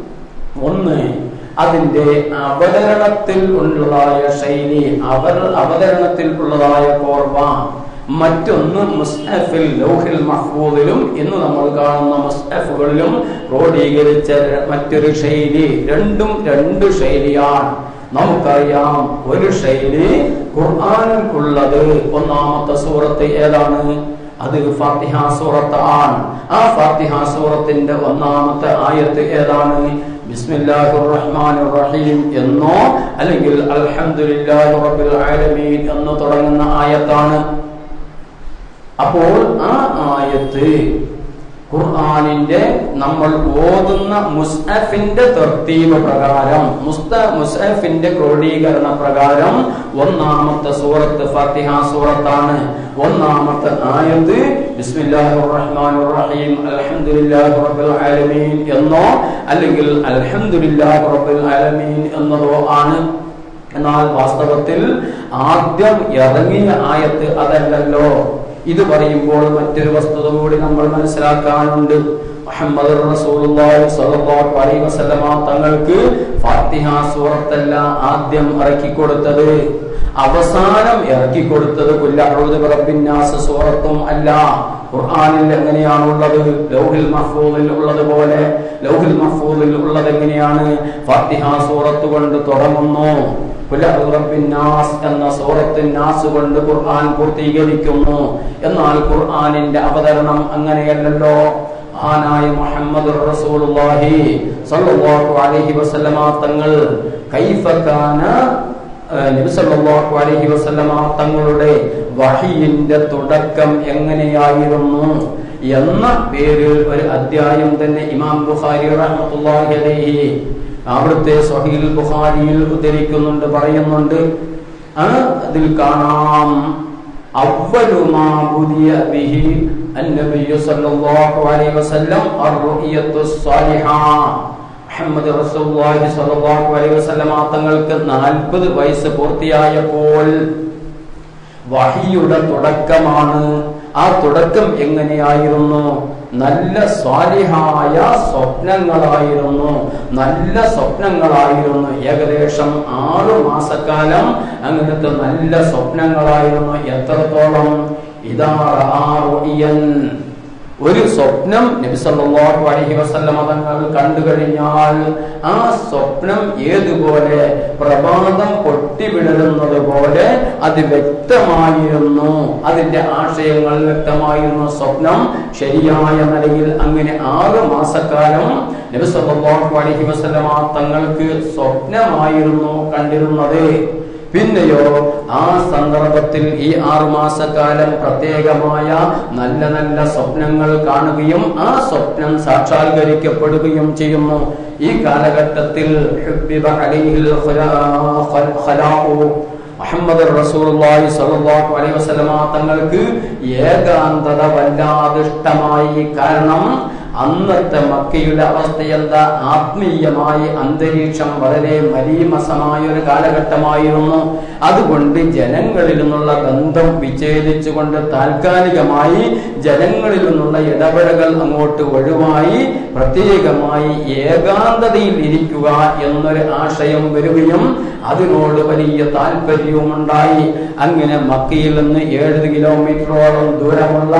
ഒന്ന് അതിന്റെ അവതരണത്തിൽ ഉള്ളതായ ശൈലി അവർ അവതരണത്തിൽ ഉള്ളതായ കോർവ മറ്റൊന്ന് മുസ്ഹഫിൽ ലൗഹിൽ മഹ്ഫൂദിലും ഇന്ന് നമ്മൾ കാണുന്ന മുസ്ഹഫുകളിലും ക്രോഡീകരിച്ച മറ്റൊരു ശൈലി രണ്ടും രണ്ട് ശൈലിയാണ് നമുക്കറിയാം ഒരു ശൈലി ഖുർആാനിൽക്കുള്ളത് ഒന്നാമത്തെ സൂറത്ത് ഏതാണ് അത് ഫാത്തിഹ സൂറത്ത് ആണ് ആ ഫാത്തിഹ സൂറത്തിന്റെ ഒന്നാമത്തെ ആയത്ത് ഏതാണ് ബിസ്മില്ലാഹിർ റഹ്മാനിർ റഹീം എന്നോ അല്ലെങ്കിൽ അൽഹംദുലില്ലാഹി റബ്ബിൽ ആലമീൻ എന്ന് തുടങ്ങുന്ന ആയത്താണ് അപ്പോൾ ആ ആയത്ത് ഖുർആാനിന്റെ നമ്മൾ ഓതുന്ന മുസ്ഹഫിന്റെ തർത്തീബ് പ്രകാരം മുസ്ത മുസ്ഹഫിന്റെ ക്രോഡീകരണ പ്രകാരം ഒന്നാമത്തെ സൂറത്ത് ഫാത്തിഹ സൂറത്താണ് ഒന്നാമത്തെ ആയത്ത് ബിസ്മില്ലാഹിർ റഹ്മാനിർ റഹീം അൽഹംദുലില്ലാഹി റബ്ബിൽ ആലമീൻ എന്നോ അല്ലെങ്കിൽ അൽഹംദുലില്ലാഹി റബ്ബിൽ ആലമീൻ എന്നതോ ആണ് എന്നാൽ വാസ്തവത്തിൽ ആദ്യം ഇറങ്ങിയ ആയത്ത് അതല്ലല്ലോ ഇത് പറയുമ്പോൾ മറ്റൊരു വസ്തുത കൂടി നമ്മൾ മനസ്സിലാക്കാനുണ്ട് മുഹമ്മദ് റസൂലുള്ളാഹി സ്വല്ലല്ലാഹു അലൈഹി വസല്ലമ തങ്ങൾക്ക് ഫാത്തിഹ സൂറത്തല്ല ആദ്യം ഇറക്കി കൊടുത്തത് അവസാനം ഇറക്കി കൊടുത്തത് കുല്ലഅഊദു ബിറബ്ബിന്നാസ് സൂറത്തും അല്ല ഖുർആനിൽ എങ്ങനെയാണുള്ളത് ലൗഹിൽ മഹ്ഫൂദിൽ ഉള്ളതുപോലെ ലൗഹിൽ മഹ്ഫൂദിൽ ഉള്ളത് എങ്ങനെയാണ് ഫാത്തിഹ സൂറത്ത് കൊണ്ട് തുടങ്ങുന്നു നാസ് എന്ന സൂറത്തിൻ നാസ് കൊണ്ട് ഖുർആൻ പൂർത്തീകരിക്കുന്നു എന്നാൽ ഖുർആനിന്റെ അവതരണം അങ്ങനെയല്ലല്ലോ മഹാനായ മുഹമ്മദ് റസൂലുള്ളാഹി സ്വല്ലല്ലാഹു അലൈഹി വസല്ലമ തങ്ങൾ കൈഫ കാന നബി സല്ലല്ലാഹു അലൈഹി വസല്ലമ തങ്ങളുടെ വഹിയിന്റെ തുടക്കം എങ്ങനെയായിരുന്നു എന്ന പേരിൽ ഒരു അധ്യായം തന്നെ ഇമാം ബുഖാരി റഹ്മത്തുള്ളാഹി അലൈഹി അവിടുത്തെ സ്വഹീൽ ബുഖാരിയിൽ ഉദ്ധരിക്കുന്നുണ്ട് പറയുന്നുണ്ട് ആ അതിൽ കാണാം അവലുമാ ബുദിയ ബിഹി അന്നബിയു സല്ലല്ലാഹു അലൈഹി വസല്ലം അർറുയത്തു സ്വാലിഹ മുഹമ്മദ് റസൂലുള്ളാഹി സ്വല്ലല്ലാഹു അലൈഹി വസല്ലം തങ്ങൾക്ക് 40 വയസ്സ് പൂർത്തിയായപ്പോൾ വഹിയുടെ തുടക്കമാണ് ആ തുടക്കം എങ്ങനെയായിരുന്നു നല്ല സ്വാലിഹായ സ്വപ്നങ്ങളായിരുന്നു നല്ല സ്വപ്നങ്ങളായിരുന്നു ഏകദേശം ആറു മാസക്കാലം അങ്ങനത്തെ നല്ല സ്വപ്നങ്ങളായിരുന്നു എത്രത്തോളം ഇതാറിയൻ ഒരു സ്വപ്നം നബി സല്ലല്ലാഹു അലൈഹി വസല്ലമ തങ്ങൾ കണ്ടു കഴിഞ്ഞാൽ ആ സ്വപ്നം ഏതുപോലെ പ്രഭാതം പൊട്ടിവിടരുന്നത് പോലെ അത് വ്യക്തമായിരുന്നു അതിന്റെ ആശയങ്ങൾ വ്യക്തമായിരുന്നു സ്വപ്നം ശരിയായ നിലയിൽ അങ്ങനെ ആറ് മാസക്കാലം നബി സല്ലല്ലാഹു അലൈഹി വസല്ലമ തങ്ങൾക്ക് സ്വപ്നമായിരുന്നു കണ്ടിരുന്നത് പിന്നെയോ ആ സന്ദർഭത്തിൽ ഈ ആറുമാസക്കാലം പ്രത്യേകമായ നല്ല നല്ല സ്വപ്നങ്ങൾ കാണുകയും ആ സ്വപ്നം സാക്ഷാത്കരിക്കപ്പെടുകയും ചെയ്യുന്നു ഈ കാലഘട്ടത്തിൽ ഹുബ്ബിബ അലൈഹിൽ ഖലാഉ മുഹമ്മദ് റസൂലുള്ളാഹി സ്വല്ലല്ലാഹു അലൈഹി വസല്ലമ തങ്ങൾക്ക് ഏകാന്തത വല്ലാതെ ഇഷ്ടമായി കാരണം അന്നത്തെ മക്കയുടെ അവസ്ഥ എന്താ ആത്മീയമായി അന്തരീക്ഷം വളരെ മലീമസമായ ഒരു കാലഘട്ടമായിരുന്നു അതുകൊണ്ട് ജനങ്ങളിൽ നിന്നുള്ള ബന്ധം വിച്ഛേദിച്ചുകൊണ്ട് താൽക്കാലികമായി ജനങ്ങളിൽ നിന്നുള്ള ഇടപെടലുകൾ അങ്ങോട്ട് ഒഴിവായി പ്രത്യേകമായി ഏകാന്തതയിൽ ഇരിക്കുക എന്നൊരു ആശയം വരികയും അതിനോട് വലിയ താല്പര്യവും ഉണ്ടായി അങ്ങനെ മക്കയിൽ നിന്ന് ഏഴ് കിലോമീറ്ററോളം ദൂരമുള്ള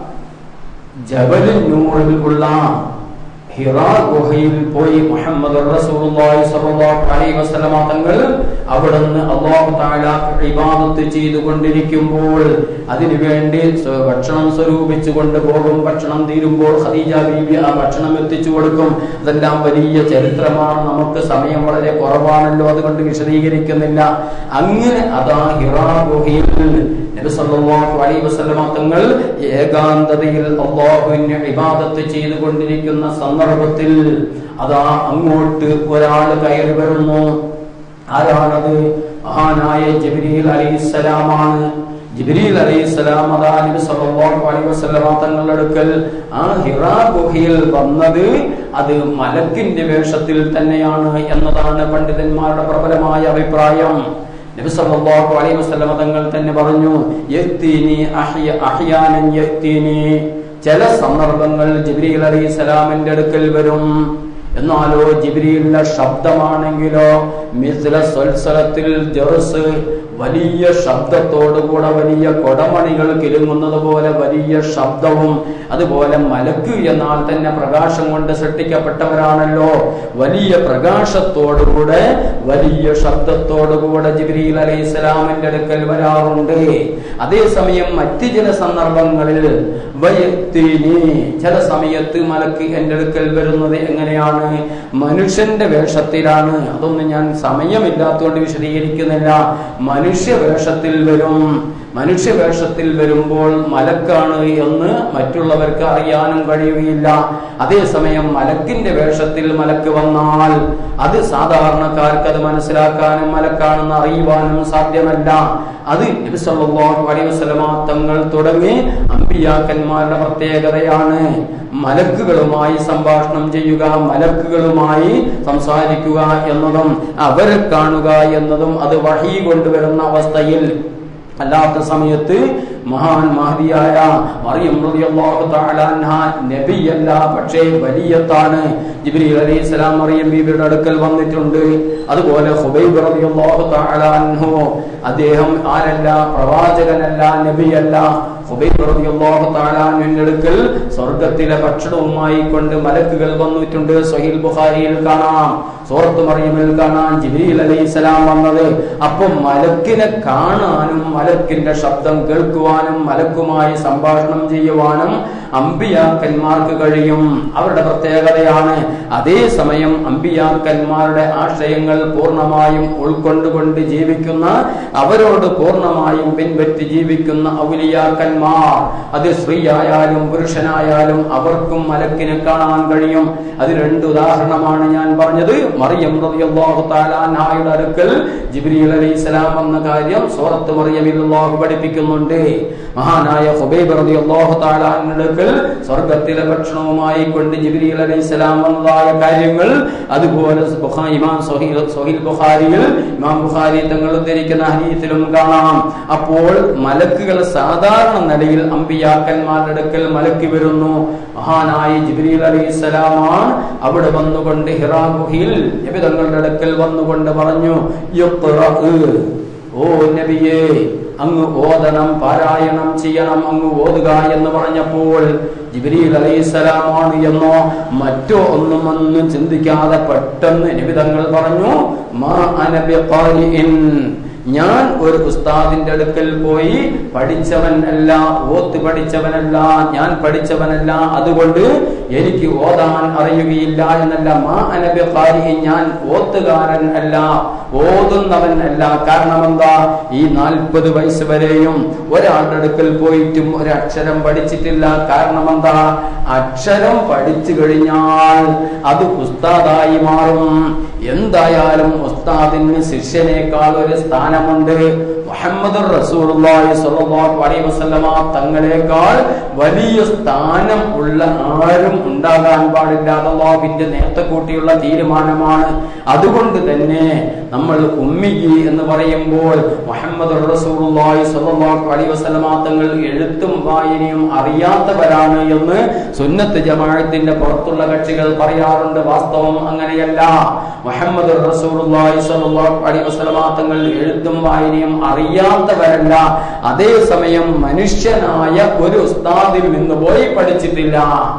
ജബലിനൂറിൽ ഉള്ള ഹിറാ ഗുഹയിൽ പോയി മുഹമ്മദ് റസൂലുള്ളാഹി സ്വല്ലല്ലാഹു അലൈഹി വസല്ലമ തങ്ങൾ അവിടുന്ന് അല്ലാഹു തആല ഇബാദത്ത് ചെയ്തുകൊണ്ടിരിക്കുമ്പോൾ അതിനു വേണ്ടി ഭക്ഷണം സ്വരൂപിച്ചു കൊണ്ടുപോകും ഭക്ഷണം തീരുമ്പോൾ ഖദീജ ബീബി ആ ഭക്ഷണം എത്തിച്ചു കൊടുക്കും അതെല്ലാം വലിയ ചരിത്രമാണ് നമുക്ക് സമയം വളരെ കുറവാണല്ലോ അതുകൊണ്ട് വിശദീകരിക്കുന്നില്ല അങ്ങനെ അതാ ഹിറാ ഗുഹയിൽ നബി സല്ലല്ലാഹു അലൈഹി വസല്ലമ തങ്ങൾ ഏകാന്തതയിൽ അല്ലാഹുവിനെ ഇബാദത്ത് ചെയ്തുകൊണ്ടിരിക്കുന്ന സന്ദർഭത്തിൽ അതാ അങ്ങോട്ട് ഒരാൾ കയറി വരുന്നു ആരാണത് മഹാനായ ജിബ്രീൽ അലൈഹിസ്സലാമാണ് ജിബ്രീൽ അലൈഹിസ്സലാം അതാ നബി സല്ലല്ലാഹു അലൈഹി വസല്ലമ തങ്ങളുടെ അടുക്കൽ ആ ഹിറാ ഗുഹയിൽ വന്നത് അത് മലക്കിന്റെ വേഷത്തിൽ തന്നെയാണ് എന്നതാണ് പണ്ഡിതന്മാരുടെ പ്രബലമായ അഭിപ്രായം നബി സല്ലല്ലാഹു അലൈഹി വസല്ലമ തങ്ങൾ തന്നെ പറഞ്ഞു യത്തീനി അഹ്യ അഹ്യാനൻ യത്തീനി ചില സന്ദർഭങ്ങൾ ജിബ്രീൽ അലൈഹി സലാമിന്റെ അടുക്കൽ വരും എന്നാലോ ജിബ്രീലിന്റെ ശബ്ദമാണെങ്കിലോ മിസ്ല സ്വൽസലത്തിൽ ജെറുസ് വലിയ ശബ്ദത്തോടുകൂടെ വലിയ കൊടമണികൾ കിലുങ്ങുന്നത് പോലെ വലിയ ശബ്ദവും അതുപോലെ മലക്ക് എന്നാൽ തന്നെ പ്രകാശം കൊണ്ട് സൃഷ്ടിക്കപ്പെട്ടവരാണല്ലോ വലിയ പ്രകാശത്തോടുകൂടെ വലിയ ശബ്ദത്തോടുകൂടെ ജിബ്രീൽ അലൈഹി സ്വലാമിന്റെ അടുക്കൽ വരാറുണ്ട് അതേസമയം മറ്റ് ചില സന്ദർഭങ്ങളിൽ വയത്തിനി ചില സമയത്ത് മലക്ക് എന്റെ അടുക്കൽ വരുന്നത് എങ്ങനെയാണ് മനുഷ്യന്റെ വേഷത്തിലാണ് അതൊന്നും ഞാൻ സമയമില്ലാത്തതുകൊണ്ട് വിശദീകരിക്കുന്നില്ല മനുഷ്യ വേഷത്തിൽ വരും മനുഷ്യ വേഷത്തിൽ വരുമ്പോൾ മലക്കാണ് എന്ന് മറ്റുള്ളവർക്ക് അറിയാനും കഴിയുകയില്ല അതേസമയം മലക്കിന്റെ വേഷത്തിൽ മലക്ക് വന്നാൽ അത് സാധാരണക്കാർക്ക് അത് മനസ്സിലാക്കാനും മലക്കാണെന്ന് അറിയുവാനും സാധ്യമല്ല അത് നബി സല്ലല്ലാഹു അലൈഹി വസല്ലമ തങ്ങൾ തുടങ്ങി അമ്പിയാക്കന്മാരുടെ പ്രത്യേകതയാണ് മലക്കുകളുമായി സംഭാഷണം ചെയ്യുക മലക്കുകളുമായി സംസാരിക്കുക എന്നതും അവരെ കാണുക എന്നതും അത് വഹി കൊണ്ടുവരുന്ന അവസ്ഥയിൽ അല്ലാത്ത സമയത്ത് മഹാൻ മഹതിയായ മറിയം റളിയല്ലാഹു തആല അൻഹ നബിയല്ല പക്ഷേ വലിയത്താണ് ജിബ്രീൽ അലൈഹിസ്സലാം മറിയം ബീബിയുടെ അടുക്കൽ വന്നിട്ടുണ്ട് അതുപോലെ ഹുബൈബ് റളിയല്ലാഹു തആല അൻഹു അദ്ദേഹം ആരല്ല പ്രവാചകനല്ല നബിയല്ല ഹുബൈബ് റളിയല്ലാഹു തആല അൻഹുവിന്റെ അടുക്കൽ സ്വർഗ്ഗത്തിലെ ഭക്ഷണവുമായി കൊണ്ട് മലക്കുകൾ വന്നിട്ടുണ്ട് സ്വഹീൽ ബുഖാരിയിൽ കാണാം സൂറത്ത് മറിയമിൽ കാണാൻ ജിബ്രീൽ അലൈഹിസ്സലാം വന്നത് അപ്പം മലക്കിനെ കാണാനും മലക്കിന്റെ ശബ്ദം കേൾക്കുവാനും മലക്കുമായി സംഭാഷണം ചെയ്യുവാനും അമ്പിയാക്കന്മാർക്ക് കഴിയും അവരുടെ പ്രത്യേകതയാണ് അതേസമയം അമ്പിയാക്കന്മാരുടെ ആശയങ്ങൾ പൂർണ്ണമായും ഉൾക്കൊണ്ടുകൊണ്ട് ജീവിക്കുന്ന അവരോട് പൂർണ്ണമായും പിൻപറ്റി ജീവിക്കുന്ന ഔലിയാക്കന്മാർ അത് സ്ത്രീയായാലും പുരുഷനായാലും അവർക്കും മലക്കിനെ കാണാൻ കഴിയും അത് രണ്ട് ഉദാഹരണമാണ് ഞാൻ പറഞ്ഞത് മറിയം റളിയല്ലാഹു തആല അൻഹായുടെ അടുക്കൽ ജിബ്രീൽ അലൈഹിസ്സലാം വന്ന കാര്യം സൂറത്ത് മറിയമിൽ അല്ലാഹു പഠിപ്പിക്കുന്നുണ്ട് മഹാനായ ഹുബൈബ് റളിയല്ലാഹു തആല അൻഹയുടെ അടുക്കൽ സ്വർഗ്ഗത്തിലെ ഭക്ഷണവുമായി കൊണ്ട് ജിബ്രീൽ അലൈഹിസ്സലാം വന്നതായ കാര്യങ്ങൾ അതുപോലെ ബുഖാരി ഇമാം സ്വഹീൽ സ്വഹീൽ ബുഖാരിയിൽ ഇമാം ബുഖാരി തങ്ങൾ ഉദ്ധരിക്കുന്ന ഹദീസിലും കാണാം അപ്പോൾ മലക്കുകൾ സാധാരണ നിലയിൽ അമ്പിയാക്കന്മാരുടെ അടുക്കൽ മലക്ക് വരുന്നു മഹാനായ ജിബ്രീൽ അലൈഹിസ്സലാമാണ് അവിടെ വന്നുകൊണ്ട് ഹിറാ ഗുഹയിൽ നബി തങ്ങളുടെ അടുക്കൽ വന്നുകൊണ്ട് പറഞ്ഞു "ഇഖ്റഅ്." ഓ നബിയേ അങ്ങ് ഓതണം പാരായണം ചെയ്യണം അങ്ങ് ഓതുക എന്ന് പറഞ്ഞപ്പോൾ ജിബ്രീൽ അലൈഹിസ്സലാമാണ് എന്നോ മറ്റോ ഒന്നും ഒന്നും ചിന്തിക്കാതെ പെട്ടെന്ന് നിബിതങ്ങൾ പറഞ്ഞു മാ അന ബിഖാരിഇൻ ഞാൻ ഒരു ഉസ്താദിന്റെ അടുക്കൽ പോയി പഠിച്ചവൻ അല്ല ഓത്ത് പഠിച്ചവനല്ല ഞാൻ പഠിച്ചവനല്ല അതുകൊണ്ട് എനിക്ക് ഓതാൻ അറിയുകയില്ല എന്നല്ല മാ അനബിഖാരി ഞാൻ ഓത്തുകാരൻ അല്ല ഓതുന്നവൻ അല്ല കാരണം എന്താ ഈ നാൽപ്പത് വയസ്സ് വരെയും ഒരാളുടെ അടുക്കൽ പോയിട്ടും ഒരു അക്ഷരം പഠിച്ചിട്ടില്ല കാരണം എന്താ അക്ഷരം പഠിച്ചു കഴിഞ്ഞാൽ അത് ഉസ്താദായി മാറും എന്തായാലും ഉസ്താദിന് ശിഷ്യനേക്കാൾ ഒരു സ്ഥാനമുണ്ട് മുഹമ്മദ് റസൂലുള്ളാഹി സ്വല്ലല്ലാഹു അലൈഹി വസല്ലമ തങ്ങളെക്കാൾ വലിയ സ്ഥാനം ഉള്ള ആരും ഉണ്ടാകാൻ പാടില്ല അള്ളാഹുവിന്റെ നേരത്തെ കൂട്ടിയുള്ള തീരുമാനമാണ് അതുകൊണ്ട് തന്നെ നമ്മൾ ഉമ്മിയി എന്ന് പറയുമ്പോൾ മുഹമ്മദ് റസൂലുള്ളാഹി സ്വല്ലല്ലാഹു അലൈഹി വസല്ലമ തങ്ങൾ എഴുത്തും വായനയും അറിയാത്തവരാണ് എന്ന് സുന്നത്ത് ജമാഅത്തിന്റെ പുറത്തുള്ള കക്ഷികൾ പറയാറുണ്ട് വാസ്തവം അങ്ങനെയല്ല മുഹമ്മദ് റസൂലുള്ളാഹി സ്വല്ലല്ലാഹു അലൈഹി വസല്ലമ തങ്ങൾ എഴുത്തും വായനയും അറിയാത്തവരല്ല അതേസമയം മനുഷ്യനായ ഒരു ഉസ്താദിൽ നിന്ന് പോയി പഠിച്ചിട്ടില്ല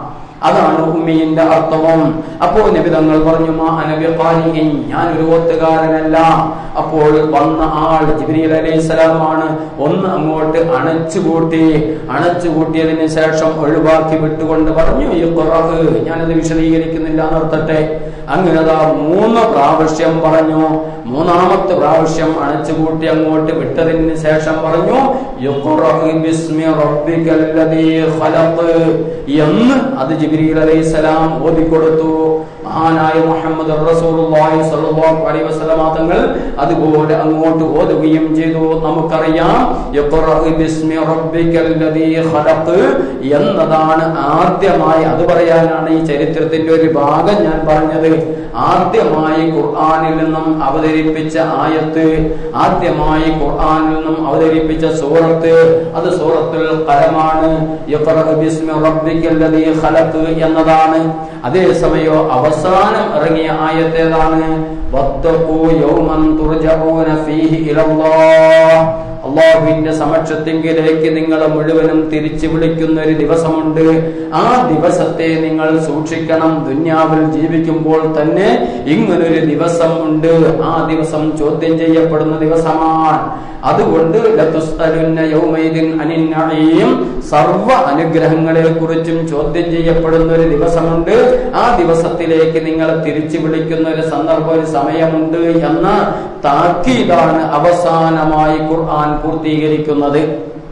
അതാണ് ഉമ്മീന്റെ അർത്ഥവും അപ്പോൾ നബി തങ്ങൾ പറഞ്ഞു മാ അനബി ഞാൻ ഒരു ഓത്തുകാരനല്ല അപ്പോൾ വന്ന ആൾ ജിബ്രീൽ അലൈഹിസ്സലാമാണ് ഒന്ന് അങ്ങോട്ട് അണച്ചുകൂട്ടി അണച്ചുകൂട്ടിയതിന് ശേഷം ഒഴിവാക്കി വിട്ടുകൊണ്ട് പറഞ്ഞു ഈ ഖുറാഹ് ഞാനത് വിശദീകരിക്കുന്നില്ല നിർത്തട്ടെ അങ്ങനെ അതാ മൂന്ന് പ്രാവശ്യം പറഞ്ഞു മൂന്നാമത്തെ പ്രാവശ്യം അണച്ചുകൂട്ടി അങ്ങോട്ട് വിട്ടതിന് ശേഷം പറഞ്ഞു "ഇഖ്റഅ് ബിസ്മി റബ്ബിക്കൽ ലദീ ഖലഖ്" എന്ന് അത് ജിബ്രീൽ അലൈഹിസ്സലാം ഓതിക്കൊടുത്തു മഹാനായ മുഹമ്മദ് റസൂലുള്ളാഹി സ്വല്ലല്ലാഹു അലൈഹി വസല്ലമ തങ്ങൾ അതുപോലെ അങ്ങോട്ട് ഓതുകയും ചെയ്തു നമുക്കറിയാം "ഇഖ്റഅ് ബിസ്മി റബ്ബിക്കൽ ലദീ ഖലഖ്" എന്നതാണ് ആദ്യമായി അത് പറയാനാണ് ഈ ചരിത്രത്തിന്റെ ഒരു ഭാഗം ഞാൻ പറഞ്ഞത് ആദ്യമായി ഖുർആനിൽ നിന്നും അവതരിപ്പിച്ച ആയത്ത് ആദ്യമായി ഖുർആനിൽ നിന്നും അവതരിപ്പിച്ച സൂറത്ത് അത് സൂറത്തുൽ ഖലമാണ് ഇഖ്റഅ ബിസ്മി റബ്ബിക്കൽ ലദീ ഖലഖ് എന്നതാണ് അതേസമയോ അവസാന അവസാനം ഇറങ്ങിയ ആയത്തേതാണ് വത്തഖൂ യൗമൻ തുർജഊന ഫീഹി ഇലല്ലാഹ് അള്ളാഹുവിന്റെ സമക്ഷത്തിങ്കിലേക്ക് നിങ്ങൾ മുഴുവനും തിരിച്ചു വിളിക്കുന്ന ഒരു ദിവസമുണ്ട് ആ ദിവസത്തെ നിങ്ങൾ സൂക്ഷിക്കണം ദുന്യാവിൽ ജീവിക്കുമ്പോൾ തന്നെ ഇങ്ങനൊരു ദിവസം ഉണ്ട് ആ ദിവസം ചോദ്യം ചെയ്യപ്പെടുന്ന ദിവസമാണ് അതുകൊണ്ട് ലതുസ്അലുന്ന യൗമൈദിൻ അനിൻ നഈം സർവ അനുഗ്രഹങ്ങളെ കുറിച്ചും ചോദ്യം ചെയ്യപ്പെടുന്ന ഒരു ദിവസമുണ്ട് ആ ദിവസത്തിലേക്ക് നിങ്ങൾ തിരിച്ചു വിളിക്കുന്ന ഒരു സന്ദർഭം ഒരു സമയമുണ്ട് എന്ന താക്കീതാണ് അവസാനമായി ഖുർആൻ പൂർത്തീകരിക്കുന്നത്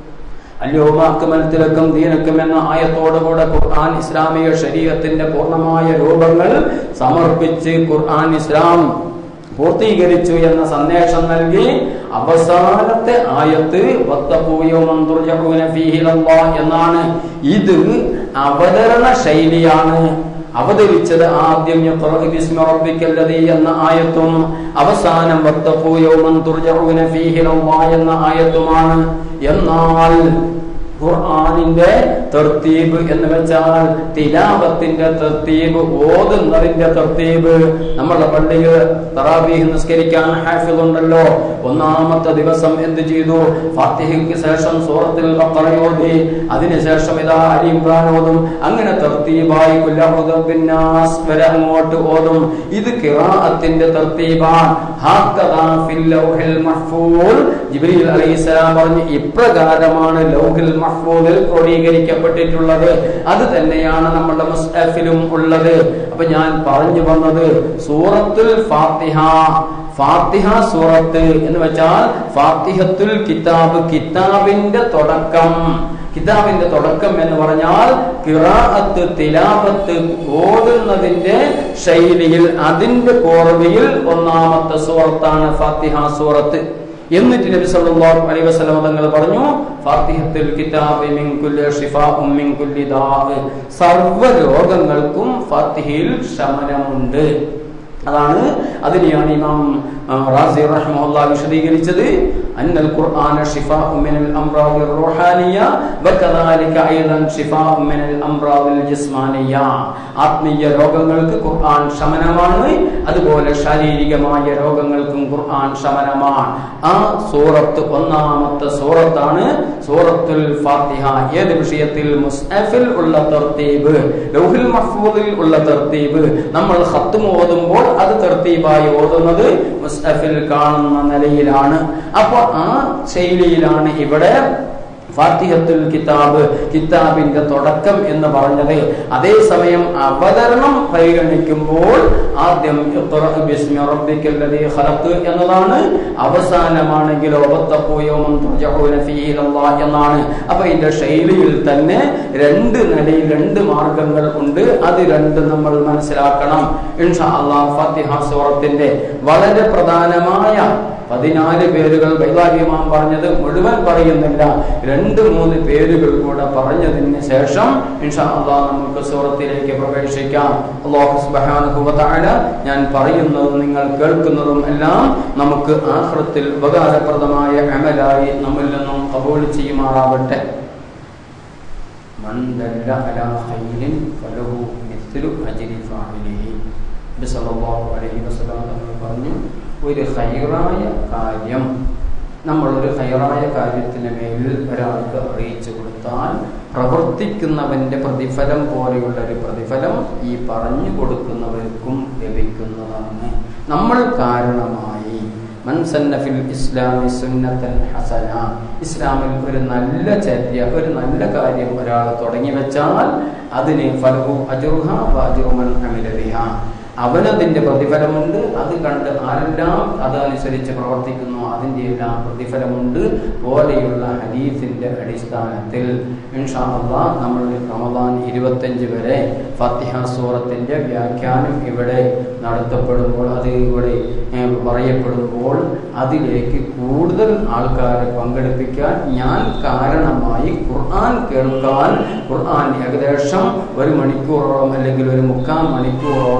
അല്യോമാക്കുമലത്തിലക്കും ദീനക്കും എന്ന ആയത്തോടുകൂടെ ഖുർആൻ ഇസ്ലാമിക ശരീരത്തിന്റെ പൂർണ്ണമായ രൂപങ്ങൾ സമർപ്പിച്ച് ഖുർആൻ ഇസ്ലാം പൂർത്തീകരിച്ചു എന്ന സന്ദേശം നൽകി അവസാനത്തെ ആയത്ത് വത്തപൂയൗമൻ തുർജഊന ഫീഹി ഇലല്ലാഹ് എന്നാണ് ഇത് അവതരണ ശൈലിയാണ് അവതരിച്ചത് ആദ്യം യഖ്റഅ ബിസ്മി റബ്ബിക്കല്ലദീ എന്ന ആയത്തും അവസാനം വത്തഖൂ യൗമൻ തുർജഊന ഫീഹി ഇലല്ലാഹ് എന്ന ആയത്തുമാണ് എന്നാൽ ഖുർആനിന്റെ തർത്തീബ് എന്ന് വെച്ചാൽ തിലാവത്തിന്റെ തർത്തീബ് ഓതുന്നതിന്റെ തർത്തീബ് നമ്മളുടെ പള്ളിയിൽ തറാവീഹ് നിസ്കരിക്കാൻ ഹാഫിദ് ഉണ്ടല്ലോ ഒന്നാമത്തെ ദിവസം എന്ത് ചെയ്തു ഫാത്തിഹയ്ക്ക് ശേഷം സൂറത്തിൽ ബഖറ ഓതി അതിനുശേഷം ഇതാ അലി ഇമ്രാൻ ഓതും അങ്ങനെ തർത്തീബായി കുല്ലഹുദ ബിന്നാസ് വരെ അങ്ങോട്ട് ഓതും ഇത് ഖിറാഅത്തിന്റെ തർത്തീബാണ് ഹാക്കദാ ഫിൽ ലൗഹിൽ മഹ്ഫൂൽ ജിബ്രീൽ അലൈഹിസ്സലാം പറഞ്ഞു ഇപ്രകാരമാണ് ലൗഹിൽ മഹ്ഫൂദിൽ ക്രോഡീകരിക്കപ്പെട്ടിട്ടുള്ളത് അത് തന്നെയാണ് നമ്മുടെ മുസ്ഹഫിലും ഉള്ളത് അപ്പൊ ഞാൻ പറഞ്ഞു വന്നത് സൂറത്തുൽ ഫാത്തിഹ ഫാത്തിഹ സൂറത്ത് എന്ന് വെച്ചാൽ ഫാത്തിഹത്തുൽ കിതാബ് കിതാബിന്റെ തുടക്കം കിതാബിന്റെ തുടക്കം എന്ന് പറഞ്ഞാൽ കിറാഅത്ത് തിലാപത്ത് ഓടുന്നതിന്റെ ശൈലിയിൽ അതിന്റെ കോർവയിൽ ഒന്നാമത്തെ സൂറത്താണ് ഫാത്തിഹ സൂറത്ത് എന്നിട്ട് നബി സല്ലല്ലാഹു അലൈഹി വസല്ലം തങ്ങൾ പറഞ്ഞു ഫാത്തിഹത്തുൽ കിതാബി മിൻ കുല്ലി ഷിഫാഉം മിൻ കുല്ലി ദാഅ് സർവ്വ രോഗങ്ങൾക്കും ഫാത്തിഹയിൽ ശമനമുണ്ട് അതാണ് അതിനെയാണ് ഇമാം ആ, റാസി റഹ്മഹുല്ലാ വിശദീകരിച്ചത് അന്നൽ ഖുർആന ഷിഫാഉ മിനൽ അംറാദി റൂഹാനിയ വകദാലിക അയ്ദൻ ഷിഫാഉ മിനൽ അംറാദിൽ ജിസ്മാനിയ ആത്മീയ രോഗങ്ങൾക്ക് ഖുർആൻ ശമനമാണ് അതുപോലെ ശാരീരികമായ രോഗങ്ങൾക്കും ഖുർആൻ ശമനമാണ് ആ സൂറത്ത് ഒന്നാമത്തെ സൂറത്താണ് സൂറത്തുൽ ഫാത്തിഹ ഏത് വിഷയത്തിൽ മുസ്അഫിൽ ഉള്ള തർത്തീബ് ലൗഹിൽ മഹ്ഫൂദിൽ ഉള്ള തർത്തീബ് നമ്മൾ ഖത്തും ഓതുമ്പോൾ അത് തർത്തീബായി ഓതുന്നത് മുസ്അഫിൽ കാണുന്ന നിലയിലാണ് അപ്പോൾ ആ ശൈലിയിലാണ് ഇവിടെ ഫാത്തിഹത്തുൽ കിതാബ് കിതാബിന്റെ തുടക്കം എന്ന് പറഞ്ഞത് അതേസമയം അവതരണം പരിഗണിക്കുമ്പോൾ ആദ്യം ഇഖ്റഅ ബിസ്മി റബ്ബിക്കൽ ലദീ ഖലഖ് എന്നതാണ് അവസാനമാണെങ്കിലോ വത്തഖൂ യൗമൻ തുർജഊന ഫീഹി ഇലല്ലാഹ് എന്നാണ് അപ്പൊ ഇതിന്റെ ശൈലിയിൽ തന്നെ രണ്ട് നിലയിൽ രണ്ട് മാർഗങ്ങൾ ഉണ്ട് അത് രണ്ട് നമ്മൾ മനസ്സിലാക്കണം ഇൻഷാ അല്ലാഹ് ഫാത്തിഹ സൂറത്തിന്റെ വളരെ പ്രധാനമായ പതിനാല് പേരുകൾ ബൈലാലിമാം പറഞ്ഞത് മുഴുവൻ പറയുന്നില്ല രണ്ട് മൂന്ന് പേരുകൾ കൂടെ പറഞ്ഞതിന് ശേഷം ഇൻഷാ അള്ളാഹ് നമുക്ക് സൂറത്തിലേക്ക് പ്രവേശിക്കാം അള്ളാഹു സുബ്ഹാനഹു വ തആല ഞാൻ പറയുന്നതും നിങ്ങൾ കേൾക്കുന്നതും എല്ലാം നമുക്ക് ആഖിറത്തിൽ ഉപകാരപ്രദമായ അമലായി നമ്മിൽ നിന്നും കബൂൽ ചെയ്യുമാറാവട്ടെ മൻ ദല്ല അലാ ഖൈരിൻ ഫലഹു മിസ്ലു അജ്രി ഫാഇലിഹി നബി സല്ലല്ലാഹു അലൈഹി വസല്ലം തങ്ങൾ പറഞ്ഞു ഒരു ഹൈറായ കാര്യം നമ്മൾ ഒരു ഹൈറായ കാര്യത്തിന് മേലിൽ ഒരാൾക്ക് അറിയിച്ചു കൊടുത്താൽ പ്രവർത്തിക്കുന്നവന്റെ പ്രതിഫലം പോലെയുള്ള ഒരു പ്രതിഫലം ഈ പറഞ്ഞു കൊടുക്കുന്നവർക്കും ലഭിക്കുന്നതാണ് നമ്മൾ കാരണമായി മൻസന്നഫിൽ ഇസ്ലാമി സുന്നത്തൻ ഹസന ഇസ്ലാമിൽ ഒരു നല്ല ചര്യ ഒരു നല്ല കാര്യം ഒരാൾ തുടങ്ങി വെച്ചാൽ അതിന് ഫലഹു അജുർഹ വാജുമൻ അമിലബിഹ അവനതിന്റെ പ്രതിഫലമുണ്ട് അത് കണ്ട് ആരെല്ലാം അതനുസരിച്ച് പ്രവർത്തിക്കുന്നു അതിന്റെ എല്ലാം പ്രതിഫലമുണ്ട് പോലെയുള്ള ഹദീസിന്റെ അടിസ്ഥാനത്തിൽ ഇൻഷാ അള്ളാഹ് നമ്മൾ റമദാൻ ഇരുപത്തഞ്ച് വരെ ഫത്തിഹ സൂറത്തിന്റെ വ്യാഖ്യാനം ഇവിടെ നടത്തപ്പെടുമ്പോൾ അത് ഇവിടെ ഏഹ്, പറയപ്പെടുമ്പോൾ അതിലേക്ക് കൂടുതൽ ആൾക്കാരെ പങ്കെടുപ്പിക്കാൻ ഞാൻ കാരണമായി ഖുർആൻ കേൾക്കാൻ ഖുർആൻ ഏകദേശം ഒരു മണിക്കൂറോളം അല്ലെങ്കിൽ ഒരു മുക്കാൽ മണിക്കൂറോളം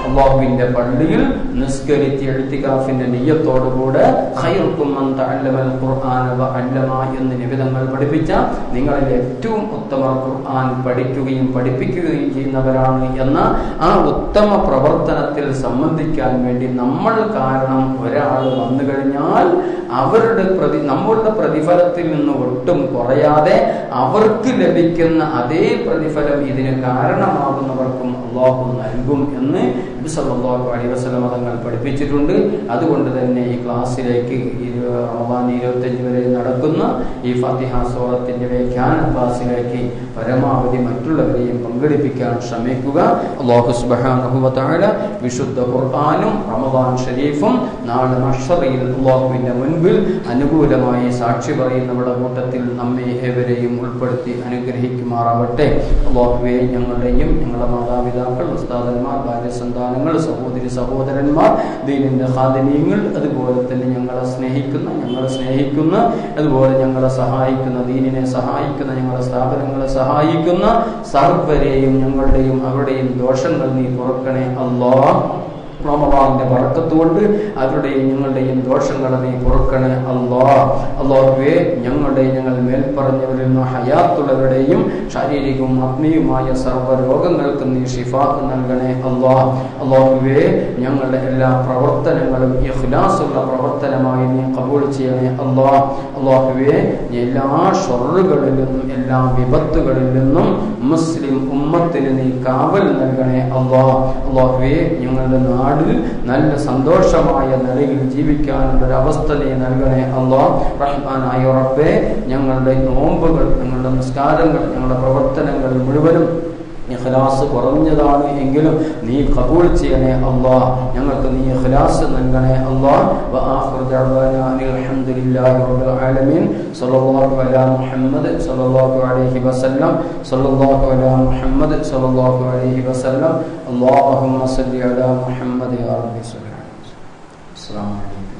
അള്ളാഹുവിന്റെ പള്ളിയിൽ നിസ്കരിച്ച് എഴുത്തികാഫിന്റെ നെയ്യത്തോടുകൂടെ ഖൈറുക്കും മൻ തഅല്ലമൽ ഖുർആന വ അല്ലമ എന്ന് നിബിധങ്ങൾ പഠിപ്പിച്ച നിങ്ങളിൽ ഏറ്റവും ഉത്തമർ ഖുർആൻ പഠിക്കുകയും പഠിപ്പിക്കുകയും ചെയ്യുന്നവരാണ് എന്ന ആ ഉത്തമ പ്രവർത്തനത്തിൽ സംബന്ധിക്കാൻ വേണ്ടി നമ്മൾ കാരണം ഒരാൾ വന്നു കഴിഞ്ഞാൽ അവരുടെ പ്രതി നമ്മളുടെ പ്രതിഫലത്തിൽ നിന്ന് ഒട്ടും കുറയാതെ അവർക്ക് ലഭിക്കുന്ന അതേ പ്രതിഫലം ഇതിന് കാരണമാകുന്നവർക്കും അള്ളാഹു നൽകും എന്ന് നബി സല്ലല്ലാഹു അലൈഹി വസല്ലം തങ്ങൾ പഠിപ്പിച്ചിട്ടുണ്ട് അതുകൊണ്ട് തന്നെ ഈ ക്ലാസ്സിലേക്ക് ഇരു- റമദാൻ ഇരുപത്തഞ്ച് വരെ നടക്കുന്ന ഈ ഫാത്തിഹ സൂറത്തിന്റെ വ്യാഖ്യാന ക്ലാസ്സിലേക്ക് പരമാവധി മറ്റുള്ളവരെയും പങ്കെടുപ്പിക്കാൻ ശ്രമിക്കുക അള്ളാഹു സുബ്ഹാനഹു വ തആല വിശുദ്ധ ഖുർആനും റമദാൻ ഷരീഫും നാളെ മഷറിയിൽ അള്ളാഹുവിന്റെ മുൻപിൽ അനുകൂലമായി സാക്ഷി പറയുന്നവരുടെ കൂട്ടത്തിൽ നമ്മെ ഏവരെയും ഉൾപ്പെടുത്തി അനുഗ്രഹിക്കുമാറാവട്ടെ അള്ളാഹുവെ ഞങ്ങളുടെയും ഞങ്ങളുടെ മാതാപിതാക്കൾ ഉസ്താദന്മാർ ഭാര്യസന്താനങ്ങൾ സഹോദരി സഹോദരന്മാർ ദീനിന്റെ ഹാദനീയങ്ങൾ അതുപോലെ തന്നെ ഞങ്ങളെ സ്നേഹിക്കുന്ന ഞങ്ങളെ സ്നേഹിക്കുന്ന അതുപോലെ ഞങ്ങളെ സഹായിക്കുന്ന ദീനിനെ സഹായിക്കുന്ന ഞങ്ങളുടെ സ്ഥാപനങ്ങളെ സഹായിക്കുന്ന സർവരെയും ഞങ്ങളുടെയും അവരുടെയും ദോഷങ്ങൾ നീ പുറക്കണേ അള്ളാഹ് റമദാനിന്റെ ബർക്കത്തുകൊണ്ട് അവരുടെയും ഞങ്ങളുടെയും ദോഷങ്ങളെ നീ പൊറുക്കണേ അല്ലാ അള്ളാഹുവേ ഞങ്ങളുടെ ഞങ്ങൾ മേൽപ്പറഞ്ഞവരിൽ നിന്ന് ഹയാത്തുള്ളവരുടെയും ശാരീരികവും ആത്മീയവുമായ സർവ്വ രോഗങ്ങൾക്കും നീ ഷിഫ നൽകണേ അല്ലാ അള്ളാഹുവേ ഞങ്ങളുടെ എല്ലാ പ്രവർത്തനങ്ങളും ഇഖ്ലാസുള്ള പ്രവർത്തനമായി നീ കബൂൾ ചെയ്യണേ അല്ലാ അള്ളാഹുവേ നീ എല്ലാ ഷൊറുകളിൽ നിന്നും എല്ലാ വിപത്തുകളിൽ നിന്നും മുസ്ലിം ഉമ്മത്തിന് നീ കാവൽ നൽകണേ അല്ലാ അള്ളാഹുവേ ഞങ്ങളുടെ നാടിൽ നല്ല സന്തോഷമായ നിലയിൽ ജീവിക്കാനുള്ള ഒരു അവസ്ഥ നീ നൽകണേ അല്ലാ റഹ്മാനായ റബ്ബേ ഞങ്ങളുടെ നോമ്പുകൾ ഞങ്ങളുടെ നിസ്കാരങ്ങൾ ഞങ്ങളുടെ പ്രവർത്തനങ്ങൾ മുഴുവനും ഇഖ്ലാസ് കുറഞ്ഞതാണ് എങ്കിലും നീ കബൂൾ ചെയ്യണേ അല്ലാ ഞങ്ങൾക്ക് നീ ഇഖ്ലാസ് നൽകണേ അല്ലാ വആഖിറു ദഅവാനാ അനിൽ ഹംദുലില്ലാഹി റബ്ബിൽ ആലമീൻ സല്ലല്ലാഹു അലാ മുഹമ്മദ് സല്ലല്ലാഹു അലൈഹി വസല്ലം സല്ലല്ലാഹു അലാ മുഹമ്മദ് സല്ലല്ലാഹു അലൈഹി വസല്ലം അല്ലാഹുമ്മ സല്ലി അലാ മുഹമ്മദ് യാ റബ്ബി സ്വല്ലി അലൈഹി വസല്ലം അസ്സലാമു അലൈക്കും